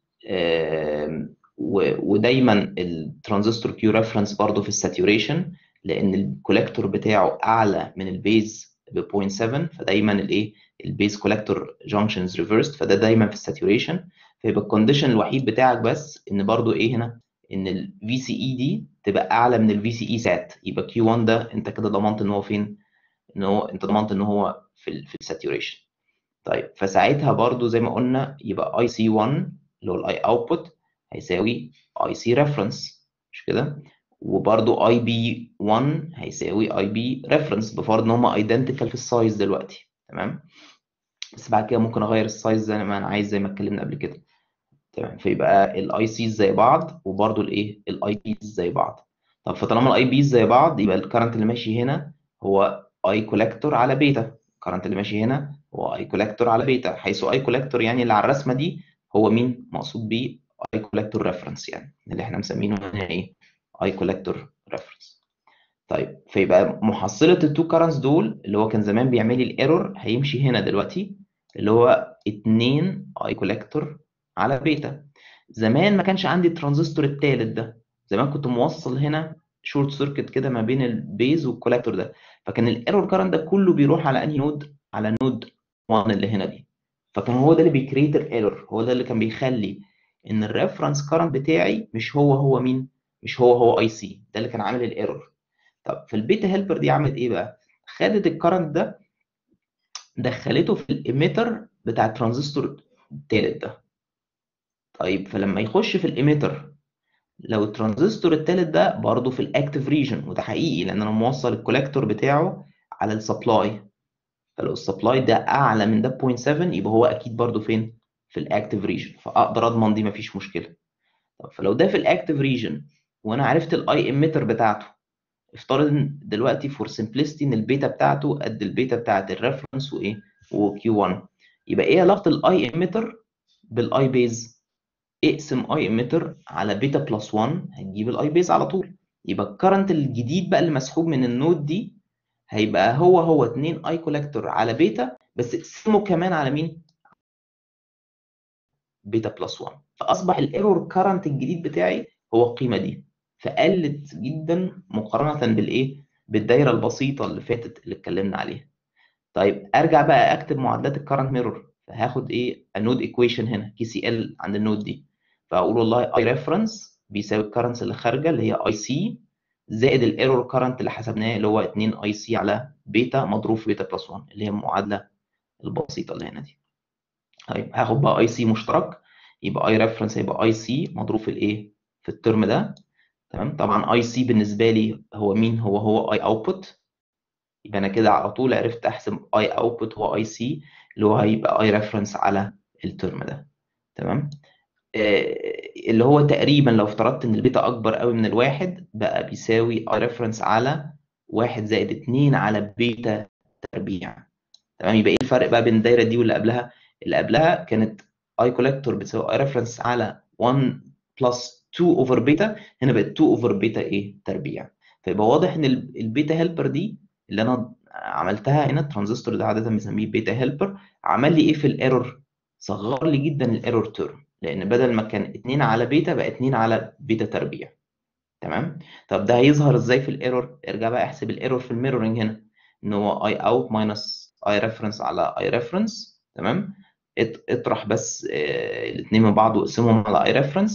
آم، و- ودايما الترانزستور كيو ريفرنس برضه في الساتوريشن لان الكولكتور بتاعه اعلى من البيز ب 0.7 فدايما الايه البيز كولكتور جانكشنز ريفرسد فده دايما في الساتوريشن فيبقى الكونديشن الوحيد بتاعك بس ان برضه ايه هنا ان الفي سي اي دي تبقى اعلى من الفي سي اي سات يبقى كيو 1 ده انت كده ضمنت ان هو فين ان هو انت ضمنت ان هو في ال في الساتوريشن طيب فساعتها برضو زي ما قلنا يبقى اي سي 1 اللي هو الاي اوتبوت هيساوي اي سي ريفرنس مش كده وبرضو اي بي 1 هيساوي اي بي ريفرنس بفرض ان هما ايدنتيكال في السايز دلوقتي تمام بس بعد كده ممكن اغير السايز زي ما انا عايز زي ما اتكلمنا قبل كده تمام فيبقى الاي سيز زي بعض وبرضو الايه الاي بيز زي بعض طب فطالما الاي بيز زي بعض يبقى الكرنت اللي ماشي هنا هو اي كولكتور على بيتا الكرنت اللي ماشي هنا هو اي كولكتور على بيتا حيث اي كولكتور يعني اللي على الرسمه دي هو مين مقصود بيه اي كولكتور ريفرنس يعني اللي احنا مسمينه هنا ايه اي كولكتور ريفرنس طيب فيبقى محصله التو كارنتس دول اللي هو كان زمان بيعمل لي الايرور هيمشي هنا دلوقتي اللي هو 2 اي كولكتور على بيتا زمان ما كانش عندي الترانزستور الثالث ده زمان كنت موصل هنا شورت سيركت كده ما بين البيز والكولكتور ده فكان الايرور كارنت ده كله بيروح على انهي نود على نود 1 اللي هنا دي فكان هو ده اللي بيكريت الايرور هو ده اللي كان بيخلي ان الريفرنس كارنت بتاعي مش هو هو مين مش هو هو اي سي ده اللي كان عامل الايرور طب في البيتا هيلبر دي عملت ايه بقى خدت الكارنت ده دخلته في الاميتر بتاع الترانزستور الثالث ده طيب فلما يخش في الاميتر لو الترانزستور الثالث ده برضه في الاكتيف ريجن وده حقيقي لان انا موصل الكولكتور بتاعه على السبلاي فلو السبلاي ده اعلى من ده 0.7 يبقى هو اكيد برضه فين في الاكتيف ريجن فاقدر اضمن دي مفيش مشكله طب فلو ده في الاكتيف ريجن وانا عرفت الاي اميتر بتاعته افترض ان دلوقتي فور سمبلستي ان البيتا بتاعته قد البيتا بتاعت الريفرنس وايه وكيو 1 يبقى ايه علاقه الاي اميتر بالاي بيز اقسم اي اميتر على بيتا بلس 1 هتجيب الاي بيز على طول يبقى الكرنت الجديد بقى اللي مسحوب من النود دي هيبقى هو هو 2 اي كولكتور على بيتا بس اقسمه كمان على مين بيتا بلس 1 فاصبح الايرور كرنت الجديد بتاعي هو القيمه دي فقلت جدا مقارنه بالايه بالدايره البسيطه اللي فاتت اللي اتكلمنا عليها طيب ارجع بقى اكتب معادلات الكرنت ميرور فهاخد ايه النود ايكويشن هنا كي سي ال عند النود دي فاقول والله اي ريفرنس بيساوي الكرنتس اللي خارجه اللي هي اي سي زائد الايرور كرنت اللي حسبناه اللي هو 2 اي سي على بيتا مضروب في بيتا بلس 1 اللي هي المعادله البسيطه اللي هنا دي طيب هاخد بقى اي سي مشترك يبقى اي ريفرنس هيبقى اي سي مضروب في الايه في الترم ده تمام طبعا اي سي بالنسبه لي هو مين هو هو اي اوتبوت يبقى انا كده على طول عرفت احسب اي اوتبوت هو اي سي اللي هو هيبقى اي ريفرنس على الترم ده تمام آه اللي هو تقريبا لو افترضت ان البيتا اكبر قوي من الواحد بقى بيساوي اي ريفرنس على واحد زائد اتنين على بيتا تربيع تمام يبقى ايه الفرق بقى بين الدايره دي واللي قبلها اللي قبلها كانت اي كولكتور بتساوي اي ريفرنس على 1 بلس 2 اوفر بيتا هنا بقت 2 اوفر بيتا ايه تربيع فيبقى واضح ان البيتا هيلبر دي اللي انا عملتها هنا الترانزستور ده عاده بنسميه بيتا هيلبر عمل لي ايه في الايرور صغر لي جدا الايرور تيرم لان بدل ما كان 2 على بيتا بقى 2 على بيتا تربيع تمام طب ده هيظهر ازاي في الايرور ارجع بقى احسب الايرور في الميرورنج هنا ان هو اي اوت ماينس اي ريفرنس على اي ريفرنس تمام اطرح بس الاثنين من بعض واقسمهم على اي ريفرنس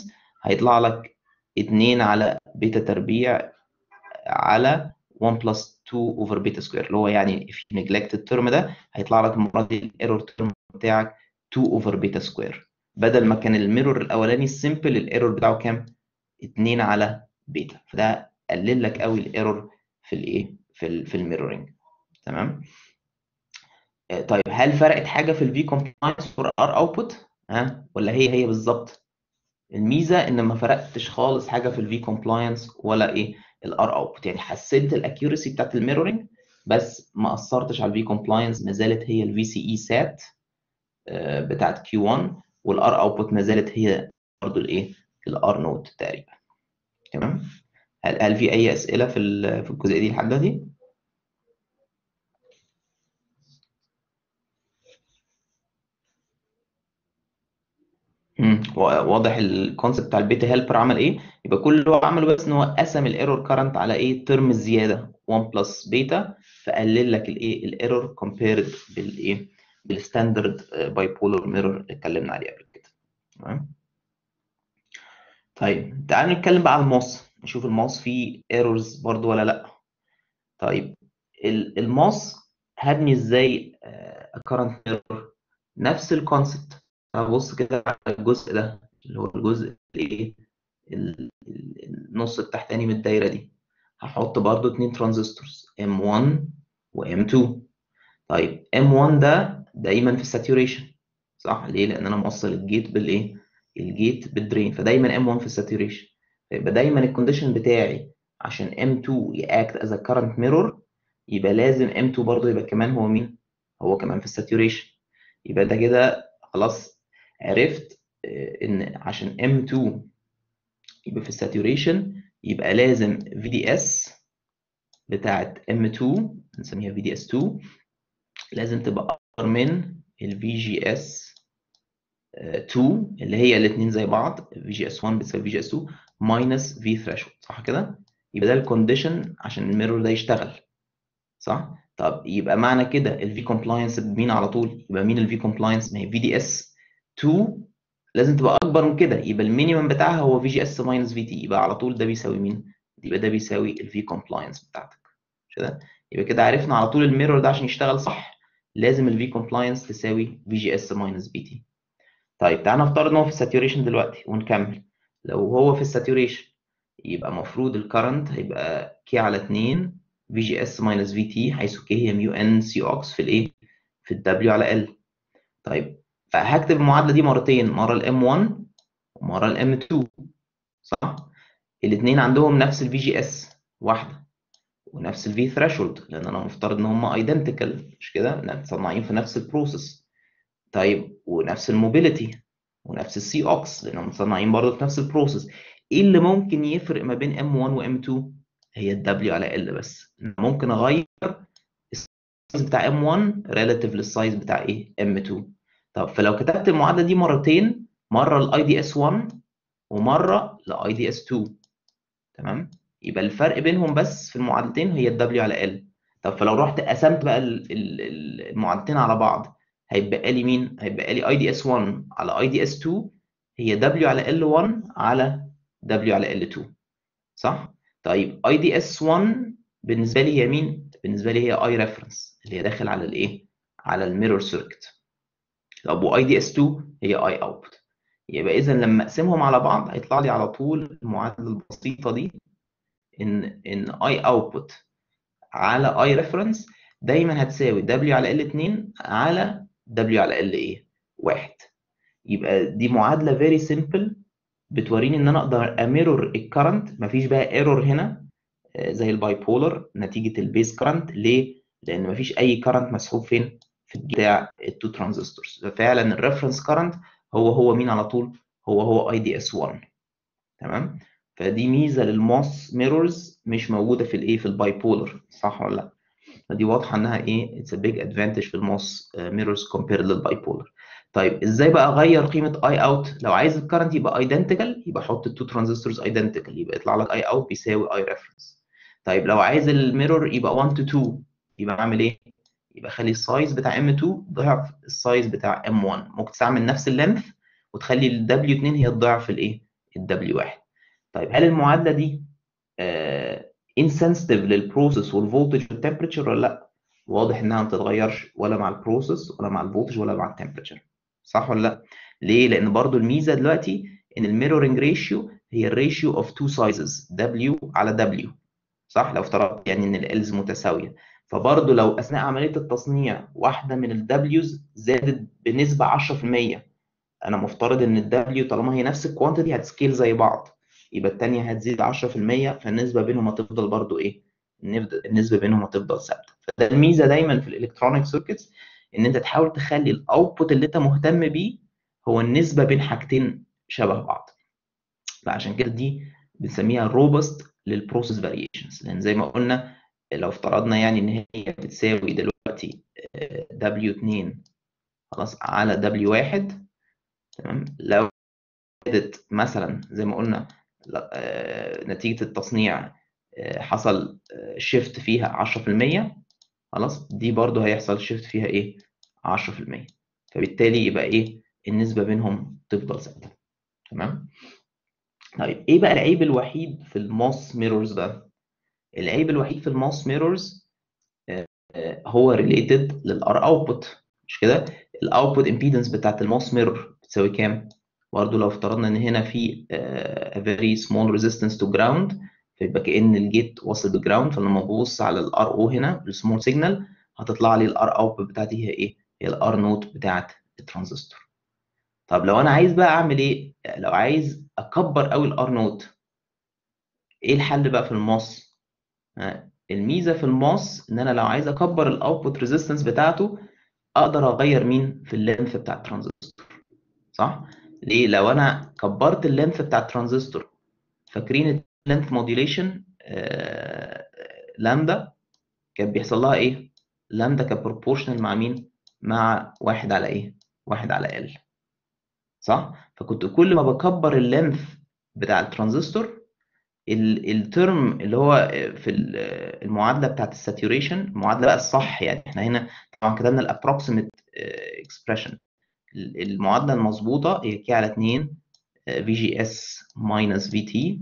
هيطلع لك 2 على بيتا تربيع على 1 بلس 2 اوفر بيتا سكوير اللي هو يعني في نجلكت الترم ده هيطلع لك المره دي الايرور ترم بتاعك 2 اوفر بيتا سكوير بدل ما كان الميرور الاولاني السمبل الايرور بتاعه كام 2 على بيتا فده قلل لك قوي الايرور في الايه في ال في الميرورنج تمام آه، طيب هل فرقت حاجه في الفي كومبلاينس فور ار اوتبوت ها ولا هي هي بالظبط الميزه ان ما فرقتش خالص حاجه في الفي كومبلاينس ولا ايه الار اوتبوت يعني حسنت الاكيورسي بتاعت الميرورنج بس ما اثرتش على الفي كومبلاينس ما زالت هي الفي سي اي سات بتاعت كيو 1 والار اوتبوت ما زالت هي برضه الايه الار نوت تقريبا تمام هل هل في اي اسئله في ال- في الجزئيه دي لحد دلوقتي مم. وا- واضح الكونسيبت بتاع البيتا هيلبر عمل ايه يبقى كل اللي هو عمله بس ان هو قسم الايرور كارنت على ايه ترم الزياده 1 بلس بيتا فقلل لك الايه الايرور كومبيرد بالايه بالستاندرد باي بولر ميرور اللي اتكلمنا عليه قبل كده تمام طيب تعالوا نتكلم بقى على الماس نشوف الماس فيه ايرورز برضو ولا لا طيب ال- الماس هبني ازاي كارنت ميرور نفس الكونسيبت هبص كده على الجزء ده اللي هو الجزء الايه ال- ال- النص التحتاني من الدايره دي هحط برضو اتنين ترانزستورز M1 و M2 طيب M1 ده دايما في الساتوريشن صح ليه لان انا موصل الجيت بالايه الجيت بالدرين فدايما M1 في الساتوريشن فيبقى دايما الكونديشن بتاعي عشان M2 ياكت از كارنت ميرور يبقى لازم M2 برضو يبقى كمان هو مين هو كمان في الساتوريشن يبقى ده كده خلاص عرفت آه، ان عشان M2 يبقى في الساتوريشن يبقى لازم VDS بتاعت M2 نسميها VDS2 لازم تبقى أكبر من ال VGS 2 اللي هي الاثنين زي بعض VGS1 بتساوي VGS2 minus V threshold صح كده؟ يبقى ده الكونديشن عشان الميرور ده يشتغل صح؟ طب يبقى معنى كده ال V compliance بمين على طول؟ يبقى مين ال V compliance؟ ما هي VDS 2 لازم تبقى اكبر من كده يبقى المينيمم بتاعها هو في جي اس ماينس في تي يبقى على طول ده بيساوي مين يبقى ده بيساوي الفي كومبلاينس بتاعتك مش كده يبقى كده عرفنا على طول الميرور ده عشان يشتغل صح لازم الفي كومبلاينس تساوي في جي اس ماينس في تي طيب تعالى نفترض ان هو في الساتوريشن دلوقتي ونكمل لو هو في الساتوريشن يبقى المفروض الكرنت هيبقى كي على 2 في جي اس ماينس في تي حيث كي هي ميو ان سي اوكس في الايه في الدبليو على ال طيب فهكتب المعادله دي مرتين مره الام 1 ومره الام 2 صح الاثنين عندهم نفس الفي جي اس واحده ونفس الفي ثريشولد لان انا مفترض ان هم ايدنتيكال مش كده متصنعين في نفس البروسيس طيب ونفس الموبيليتي ونفس السي اوكس لانهم متصنعين برضه في نفس البروسيس ايه اللي ممكن يفرق ما بين ام 1 وام 2 هي الدبليو على ال بس ممكن اغير السايز بتاع ام 1 ريلاتيف للسايز بتاع ايه ام 2 طب فلو كتبت المعادله دي مرتين مره الاي دي اس 1 ومره لاي دي اس 2 تمام يبقى الفرق بينهم بس في المعادلتين هي الدبليو على ال طب فلو رحت قسمت بقى ال- ال- ال- المعادلتين على بعض هيبقى لي مين هيبقى لي اي دي اس 1 على اي دي اس 2 هي دبليو على ال 1 على دبليو على ال 2 صح طيب اي دي اس 1 بالنسبه لي هي مين بالنسبه لي هي اي ريفرنس اللي هي داخل على الايه على الميرور سيركت طب واي دي اس 2 هي اي اوتبوت يبقى اذا لما اقسمهم على بعض هيطلع لي على طول المعادله البسيطه دي ان ان اي اوتبوت على اي ريفرنس دايما هتساوي دبليو على ال 2 على دبليو على ال ايه 1 يبقى دي معادله فيري سيمبل بتوريني ان انا اقدر اميرور الكرنت مفيش بقى ايرور هنا آه، زي الباي بولر نتيجه البيز كرنت ليه؟ لان مفيش اي كرنت مسحوب فين؟ في بتاع التو ترانزستورز ففعلا الريفرنس كرنت هو هو مين على طول؟ هو هو اي دي اس 1 تمام؟ فدي ميزه للماس ميرورز مش موجوده في الايه في الباي بولر صح ولا لا؟ فدي واضحه انها ايه؟ اتس ا بيج ادفانتج في الماس ميرورز كومبيرد للباي بولر طيب ازاي بقى اغير قيمه اي اوت لو عايز الكرنت يبقى ايدنتيكال يبقى حط التو ترانزستورز ايدنتيكال يبقى يطلع لك اي اوت بيساوي اي ريفرنس طيب لو عايز الميرور يبقى 1 تو 2 يبقى اعمل ايه يبقى خلي السايز بتاع M2 ضعف السايز بتاع M1 ممكن تستعمل نفس اللينث وتخلي ال W2 هي الضعف الايه الدبليو واحد طيب هل المعادله دي انسنسيتيف للبروسيس والفولتج والتمبريتشر ولا لا واضح انها ما بتتغيرش ولا مع البروسيس ولا مع الفولتج ولا مع التمبريتشر صح ولا لا ليه لان برضو الميزه دلوقتي ان الميرورنج ريشيو هي الريشيو اوف تو سايزز دبليو على دبليو صح لو افترضت يعني ان الالز متساويه فبرضه لو اثناء عمليه التصنيع واحده من الدبليوز زادت بنسبه 10% انا مفترض ان الدبليو طالما هي نفس الكوانتيتي هتسكيل زي بعض يبقى الثانيه هتزيد 10% فالنسبه بينهم هتفضل برضه ايه النسبه بينهم هتفضل ثابته فده الميزه دايما في الالكترونيك سيركتس ان انت تحاول تخلي الاوتبوت اللي انت مهتم بيه هو النسبه بين حاجتين شبه بعض فعشان كده دي بنسميها روبست للبروسيس فاريشنز لان زي ما قلنا لو افترضنا يعني ان هي بتساوي دلوقتي W2 خلاص على W1 تمام لو زادت مثلا زي ما قلنا نتيجة التصنيع حصل شيفت فيها 10% خلاص دي برضو هيحصل شيفت فيها ايه 10% فبالتالي يبقى ايه النسبة بينهم تفضل ثابتة تمام طيب ايه بقى العيب الوحيد في الماس ميرورز ده العيب الوحيد في الماس ميرورز هو ريليتد للار اوتبوت مش كده الاوتبوت امبيدنس بتاعت الماس ميرور بتساوي كام برضه لو افترضنا ان هنا في a very small resistance to ground فيبقى كأن الجيت واصل بجراوند فلما ببص على الار او هنا السمول سيجنال هتطلع لي الار اوتبوت بتاعتي هي ايه هي الار نوت بتاعت الترانزستور طب لو انا عايز بقى اعمل ايه لو عايز اكبر قوي الار نوت ايه الحل بقى في الماس الميزه في الماس ان انا لو عايز اكبر الاوتبوت ريزيستنس بتاعته اقدر اغير مين في اللينث بتاع الترانزستور صح ليه لو انا كبرت اللينث بتاع الترانزستور فاكرين اللينث موديوليشن لامدا كان بيحصل لها ايه لامدا كانت بروبورشنال مع مين مع واحد على ايه واحد على ال صح فكنت كل ما بكبر اللينث بتاع الترانزستور الترم اللي هو في المعادله بتاعت الساتوريشن المعادله بقى الصح يعني احنا هنا طبعا كتبنا الابروكسيمت اكسبريشن المعادله المظبوطه هي كي على 2 في جي اس ماينس في تي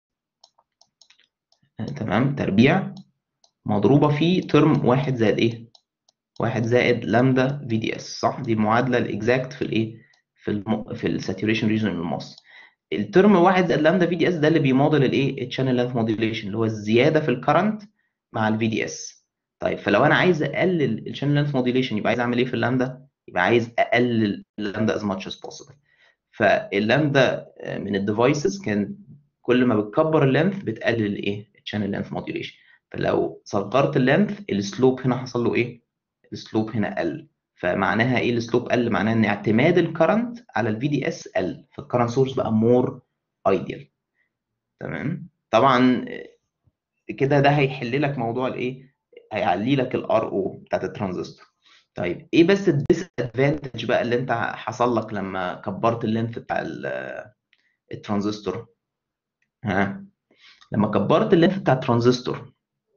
تمام تربيع مضروبه في ترم واحد زائد ايه واحد زائد لامدا في دي اس صح دي المعادله الاكزاكت في الايه في الم... في الساتوريشن ريجن الماس الترم واحد زائد لامدا في دي اس ده اللي بيموديل الايه الشانل لينث موديوليشن اللي هو الزياده في الكرنت مع الفي دي اس طيب فلو انا عايز اقلل الشانل لينث موديوليشن يبقى عايز اعمل ايه في اللامدا يبقى عايز اقلل اللامدا as much as possible فاللامدا من الديفايسز كان كل ما بتكبر اللينث بتقلل الايه الشانل لينث موديوليشن فلو صغرت اللينث السلوب هنا حصل له ايه السلوب هنا قل فمعناها ايه السلوب قل معناها ان اعتماد الكرنت على الفي دي اس قل فالكرنت سورس بقى مور ايديال تمام طبعا كده ده هيحل لك موضوع الايه هيعلي لك الار او بتاعت الترانزستور طيب ايه بس الديس ادفانتج بقى اللي انت حصل لك لما كبرت اللينث بتاع الترانزستور ها لما كبرت اللينث بتاع الترانزستور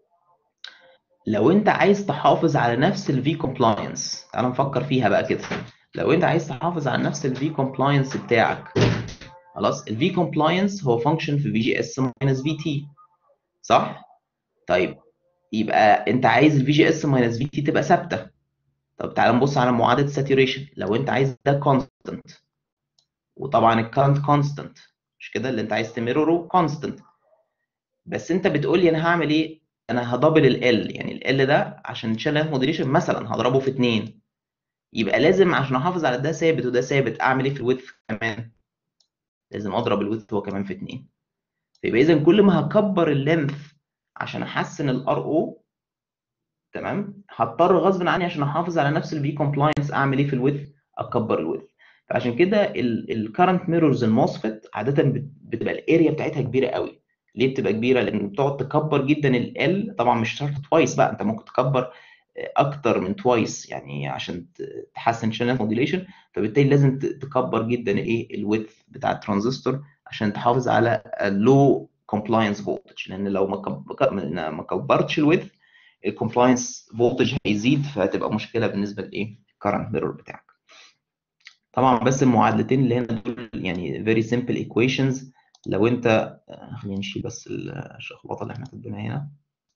لو انت عايز تحافظ على نفس الفي كومبلاينس تعال نفكر فيها بقى كده لو انت عايز تحافظ على نفس الفي كومبلاينس بتاعك خلاص الفي كومبلاينس هو فانكشن في في جي اس ماينس في تي صح طيب يبقى انت عايز الفي جي اس ماينس في تي تبقى ثابته طب تعال نبص على معادله ساتوريشن لو انت عايز ده كونستنت وطبعا الكرنت كونستنت مش كده اللي انت عايز تمرره كونستنت بس انت بتقول لي انا هعمل ايه انا هدبل ال يعني ال ده عشان تشيل لينث موديليشن مثلا هضربه في 2 يبقى لازم عشان احافظ على ده ثابت وده ثابت اعمل ايه في الويدث كمان لازم اضرب الويدث هو كمان في 2 فيبقى اذا كل ما هكبر اللينث عشان احسن الار او تمام هضطر غصب عني عشان احافظ على نفس الفي كومبلاينس اعمل ايه في الويدث اكبر الويدث فعشان كده الكرنت ميرورز الموسفيت عاده بتبقى الاريا بتاعتها كبيره قوي ليه بتبقى كبيره لان بتقعد تكبر جدا ال طبعا مش شرط توايس بقى انت ممكن تكبر اكتر من توايس يعني عشان تحسن شانل موديليشن فبالتالي لازم تكبر جدا الايه الويدث بتاع الترانزستور عشان تحافظ على اللو كومبلاينس فولتج لان لو ما ما كبرتش الويدث الكومبلاينس فولتج هيزيد فهتبقى مشكله بالنسبه لايه الكرنت ميرور بتاعك طبعا بس المعادلتين اللي هنا دول يعني very simple equations لو انت آه، خلينا نشيل بس الشخبطه اللي احنا كاتبينها هنا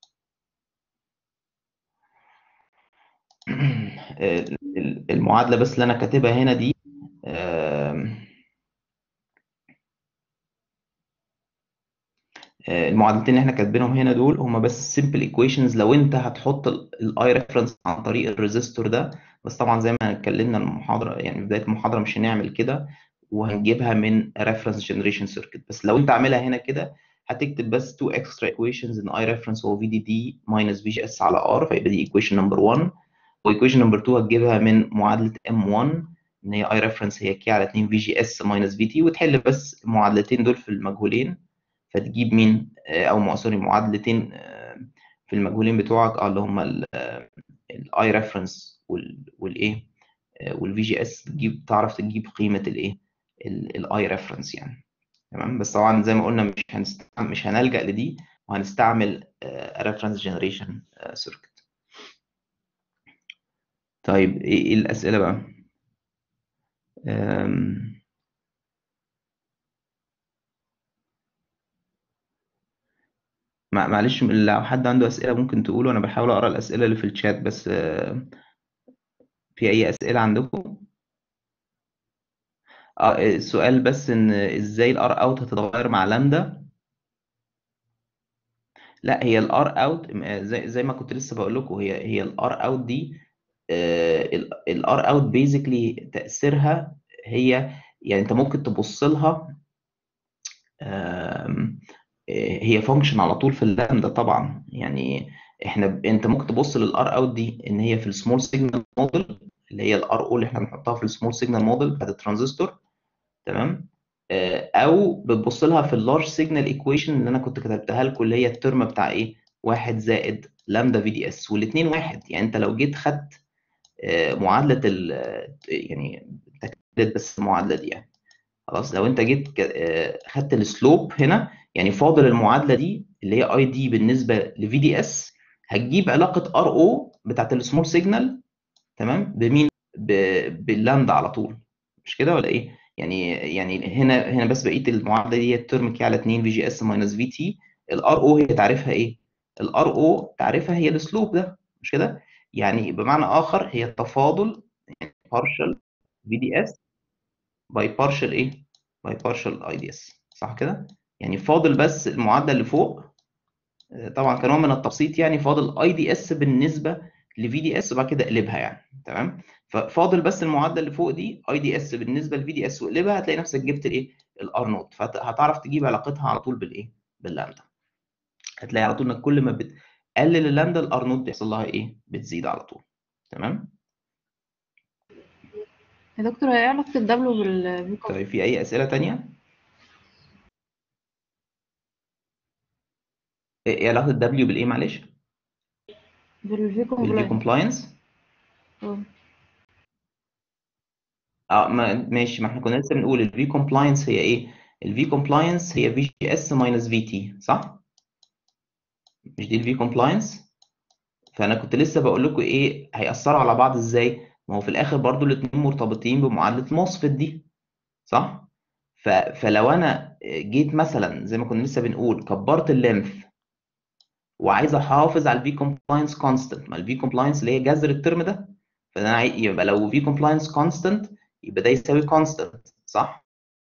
ال- ال- المعادله بس اللي انا كاتبها هنا دي آم، آه، المعادلتين اللي احنا كاتبينهم هنا دول هما بس simple equations لو انت هتحط الاي ريفرنس عن طريق الريزستور ده بس طبعا زي ما اتكلمنا المحاضره يعني في بدايه المحاضره مش هنعمل كده وهنجيبها من reference generation circuit بس لو انت عاملها هنا كده هتكتب بس two extra equations ان I reference هو VDD minus VGS على R فيبقى دي equation number 1 و equation number 2 هتجيبها من معادلة M1 ان هي I reference هي K على 2 VGS minus VT وتحل بس المعادلتين دول في المجهولين فتجيب مين آه، او مع- سوري معادلتين آه، في المجهولين بتوعك اه اللي هما ال آه، ال I reference وال والايه والفي جي اس تجيب تعرف تجيب قيمة الايه الاي ريفرنس يعني تمام بس طبعا زي ما قلنا مش هنستعمل مش هنلجأ لدي وهنستعمل ريفرنس جنريشن سيركت طيب ايه إيه الأسئلة بقى أم، مع- معلش لو حد عنده أسئلة ممكن تقوله أنا بحاول أقرأ الأسئلة اللي في الشات بس آه، في أي أسئلة عندكم؟ اه السؤال بس إن إزاي الار اوت هتتغير مع لامدا لا هي الار اوت زي زي ما كنت لسه بقول لكم هي هي الار اوت دي الار اوت بيزيكلي تاثيرها هي يعني انت ممكن تبص لها آم، آه، هي فانكشن على طول في اللامدا طبعا يعني احنا ب- انت ممكن تبص للار اوت دي ان هي في السمول سيجنال موديل اللي هي الار او اللي احنا بنحطها في السمول سيجنال موديل بتاعت الترانزستور تمام آه، او بتبص لها في اللارج سيجنال ايكويشن اللي انا كنت كتبتها لكم اللي هي الترم بتاع ايه واحد زائد لامدا في دي اس والاثنين واحد يعني انت لو جيت خدت آه، معادله ال يعني تكتب بس المعادله دي يعني خلاص لو انت جيت ك- آه، خدت السلوب هنا يعني فاضل المعادله دي اللي هي اي دي بالنسبه لفي دي اس هتجيب علاقه ار او بتاعت السمول سيجنال تمام بمين ب- باللامدا على طول مش كده ولا ايه يعني يعني هنا هنا بس بقيه المعادله دي الترم كي على 2 في جي اس ماينس في تي الار او هي تعرفها ايه الار او تعرفها هي السلوب ده مش كده يعني بمعنى اخر هي التفاضل يعني partial في دي اس باي partial ايه باي partial اي دي اس صح كده يعني فاضل بس المعادله اللي فوق آه، طبعا كنوع من التبسيط يعني فاضل اي دي اس بالنسبه لفي دي اس وبعد كده اقلبها يعني تمام ففاضل بس المعادله اللي فوق دي اي دي اس بالنسبه لفي دي اس واقلبها هتلاقي نفسك جبت الايه الار نوت فهتعرف تجيب علاقتها على طول بالايه باللامدا هتلاقي على طول انك كل ما بتقلل اللامدا الار نوت بيحصل لها ايه بتزيد على طول تمام يا دكتور هي ايه علاقة الدبلو بالفيكو طيب في اي اسئله تانية ايه إيه علاقه الدبليو بالايه معلش بالفيكو بالفي كومبلاينس اه ما ماشي ما احنا كنا لسه بنقول الفي كومبلاينس هي ايه الفي كومبلاينس هي في جي اس ماينس في تي صح مش دي الفي كومبلاينس فانا كنت لسه بقول لكم ايه هيأثروا على بعض ازاي ما هو في الاخر برضو الاتنين مرتبطين بمعادله موسفيت دي صح ف... فلو انا جيت مثلا زي ما كنا لسه بنقول كبرت اللينث وعايز احافظ على الفي كومبلاينس كونستنت ما الفي كومبلاينس اللي هي جذر الترم ده فانا عاي- يبقى لو في كومبلاينس كونستنت يبقى ده يساوي كونستنت صح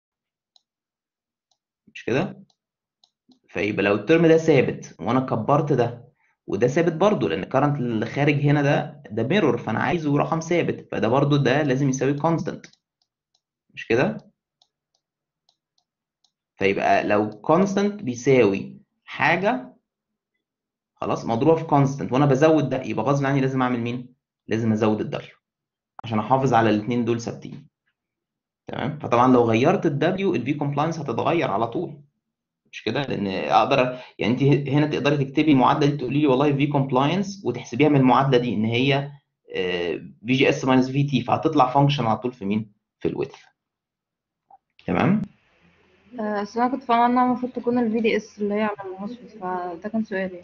مش كده فيبقى لو الترم ده ثابت وانا كبرت ده وده ثابت برضه لان الكرنت اللي خارج هنا ده ده ميرور فانا عايزه رقم ثابت فده برضه ده لازم يساوي كونستنت مش كده فيبقى لو كونستنت بيساوي حاجه خلاص مضروبه في كونستنت وانا بزود ده يبقى غصب عني لازم اعمل مين لازم ازود الدبليو عشان احافظ على الاثنين دول ثابتين تمام فطبعا لو غيرت الدبليو الفي كومبلاينس هتتغير على طول مش كده لان اقدر يعني انت هنا تقدري تكتبي المعادله دي تقولي لي والله في كومبلاينس وتحسبيها من المعادله دي ان هي في جي اس ماينس في تي فهتطلع فانكشن على طول في مين في الويدث تمام آه، اصل انا كنت فاهمة انها المفروض تكون الفي دي اس اللي هي على الموسفيت فده كان سؤالي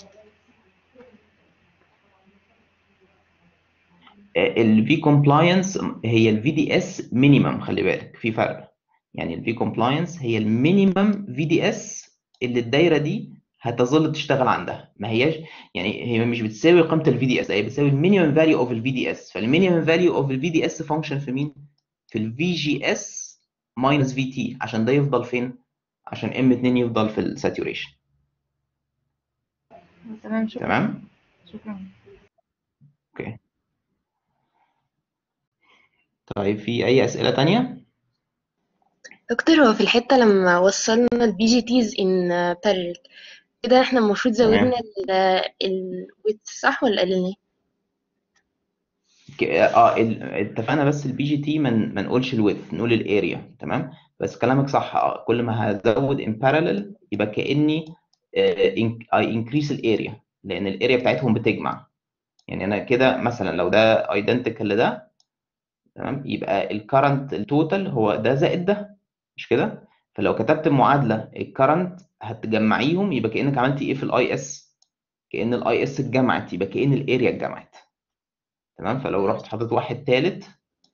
الفي كومبلاينس هي الفي دي اس مينيمم خلي بالك في فرق يعني الفي كومبلاينس هي المينيمم في دي اس اللي الدايره دي هتظل تشتغل عندها ما هياش يعني هي مش بتساوي قيمه الفي دي اس هي بتساوي المينيمم فاليو اوف الفي دي اس فالمينيمم فاليو اوف الفي دي اس فانكشن في مين في الفي جي اس ماينس في تي عشان ده يفضل فين عشان ام 2 يفضل في الساتوريشن تمام شكرا تمام شكرا اوكي طيب في اي اسئله تانية دكتور هو في الحتة لما وصلنا البي جي تيز ان بارل كده احنا المفروض زودنا الويت صح ولا قللناه؟ ك- اه ال- اتفقنا بس البي جي تي ما ن- ما نقولش الويدث نقول الاريا تمام بس كلامك صح اه كل ما هزود ان بارالل يبقى كاني اي انكريس الاريا لان الاريا بتاعتهم بتجمع يعني انا كده مثلا لو ده ايدنتيكال لده تمام يبقى الكرنت التوتال هو ده زائد ده مش كده فلو كتبت المعادله الكرنت هتجمعيهم يبقى كانك عملتي ايه في الاي اس كان الاي اس اتجمعت يبقى كان الاريا اتجمعت تمام فلو رحت حاطط واحد تالت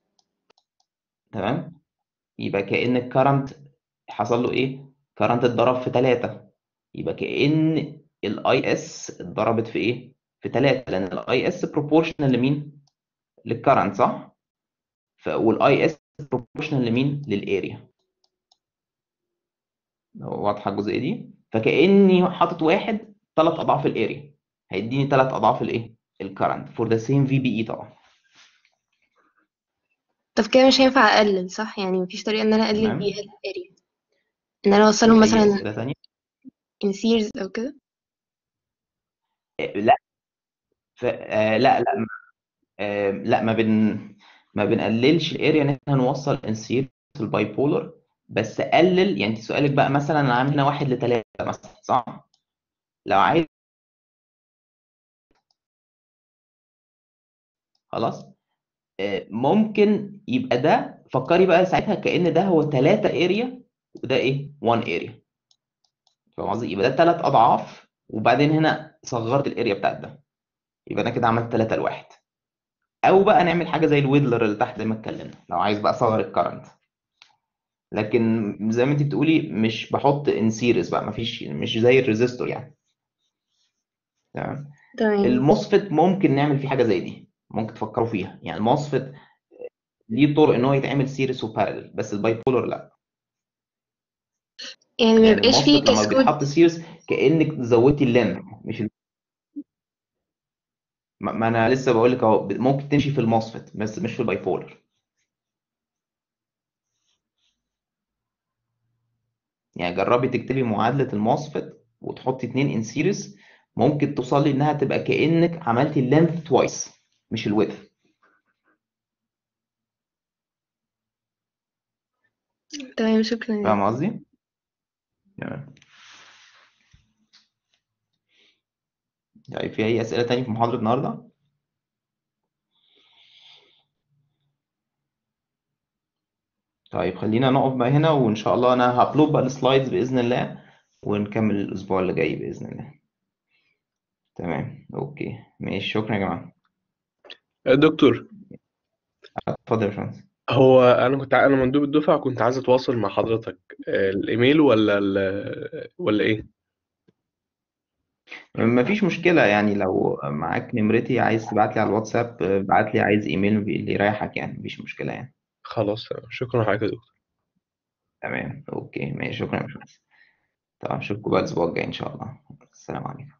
تمام يبقى كأن الكرنت حصل له ايه كرنت اتضرب في 3 يبقى كأن الاي اس اتضربت في ايه في 3 لان الاي اس بروبورشنال لمين للكرنت صح ف والاي اس بروبورشنال لمين للاريا واضحه الجزئيه دي فكأني حاطط واحد ثلاث اضعاف الاريا هيديني ثلاث اضعاف الايه الكرنت فور ذا سيم في بي اي طبعا طب كده مش هينفع اقلل صح؟ يعني مفيش طريقة ان انا اقلل تمام. بيها الاريا ان انا اوصلهم اي مثلا اسئله ثانيه in series او كده لا ف... آه لا لا آه لا ما بن ما بنقللش الاريا ان احنا نوصل انسير الباي بولر بس قلل يعني انت سؤالك بقى مثلا انا عامل هنا واحد لثلاثه مثلا صح؟ لو عايز خلاص آه ممكن يبقى ده فكري بقى ساعتها كأن ده هو ثلاثة اريا وده ايه؟ 1 اريا فاهم قصدي؟ يبقى ده ثلاث اضعاف وبعدين هنا صغرت الاريا بتاعت ده يبقى انا كده عملت ثلاثة لواحد او بقى نعمل حاجه زي الويدلر اللي تحت زي ما اتكلمنا لو عايز بقى اصغر الكرنت لكن زي ما انت بتقولي مش بحط ان سيريز بقى مفيش مش زي الريزيستور يعني تمام تمام الموسفيت ممكن نعمل فيه حاجه زي دي ممكن تفكروا فيها يعني الموسفيت ليه طرق ان هو يتعمل سيريس وبارلل بس الباي بولر لا يعني ما يعني يبقاش فيه الموسفيت لما كاسكود بيتحط سيريس كانك زودتي اللينث مش ال- ما ما انا لسه بقول لك اهو ممكن تمشي في الموسفيت بس مش في الباي بولر يعني جربي تكتبي معادلة الموسفيت وتحطي اتنين ان سيريس ممكن توصلي انها تبقى كأنك عملتي اللينث توايس مش الويدث تمام شكرا فاهم قصدي؟ تمام طيب في اي اسئلة تاني في محاضرة النهاردة؟ طيب خلينا نقف بقى هنا وان شاء الله انا هابلود بقى السلايدز بإذن الله ونكمل الاسبوع اللي جاي بإذن الله تمام اوكي ماشي شكرا يا جماعة دكتور اتفضل يا باشمهندس هو انا كنت ع- انا مندوب الدفعه كنت عايز اتواصل مع حضرتك آه، الايميل ولا ال- ولا ايه مفيش مشكلة يعني لو معاك نمرتي عايز تبعت لي على الواتساب ابعت لي عايز ايميل اللي يريحك يعني مفيش مشكلة يعني خلاص تمام. شكرا لحضرتك يا دكتور تمام اوكي ماشي شكرا يا باشمهندس طبعا اشوفكم بقى الاسبوع الجاي ان شاء الله السلام عليكم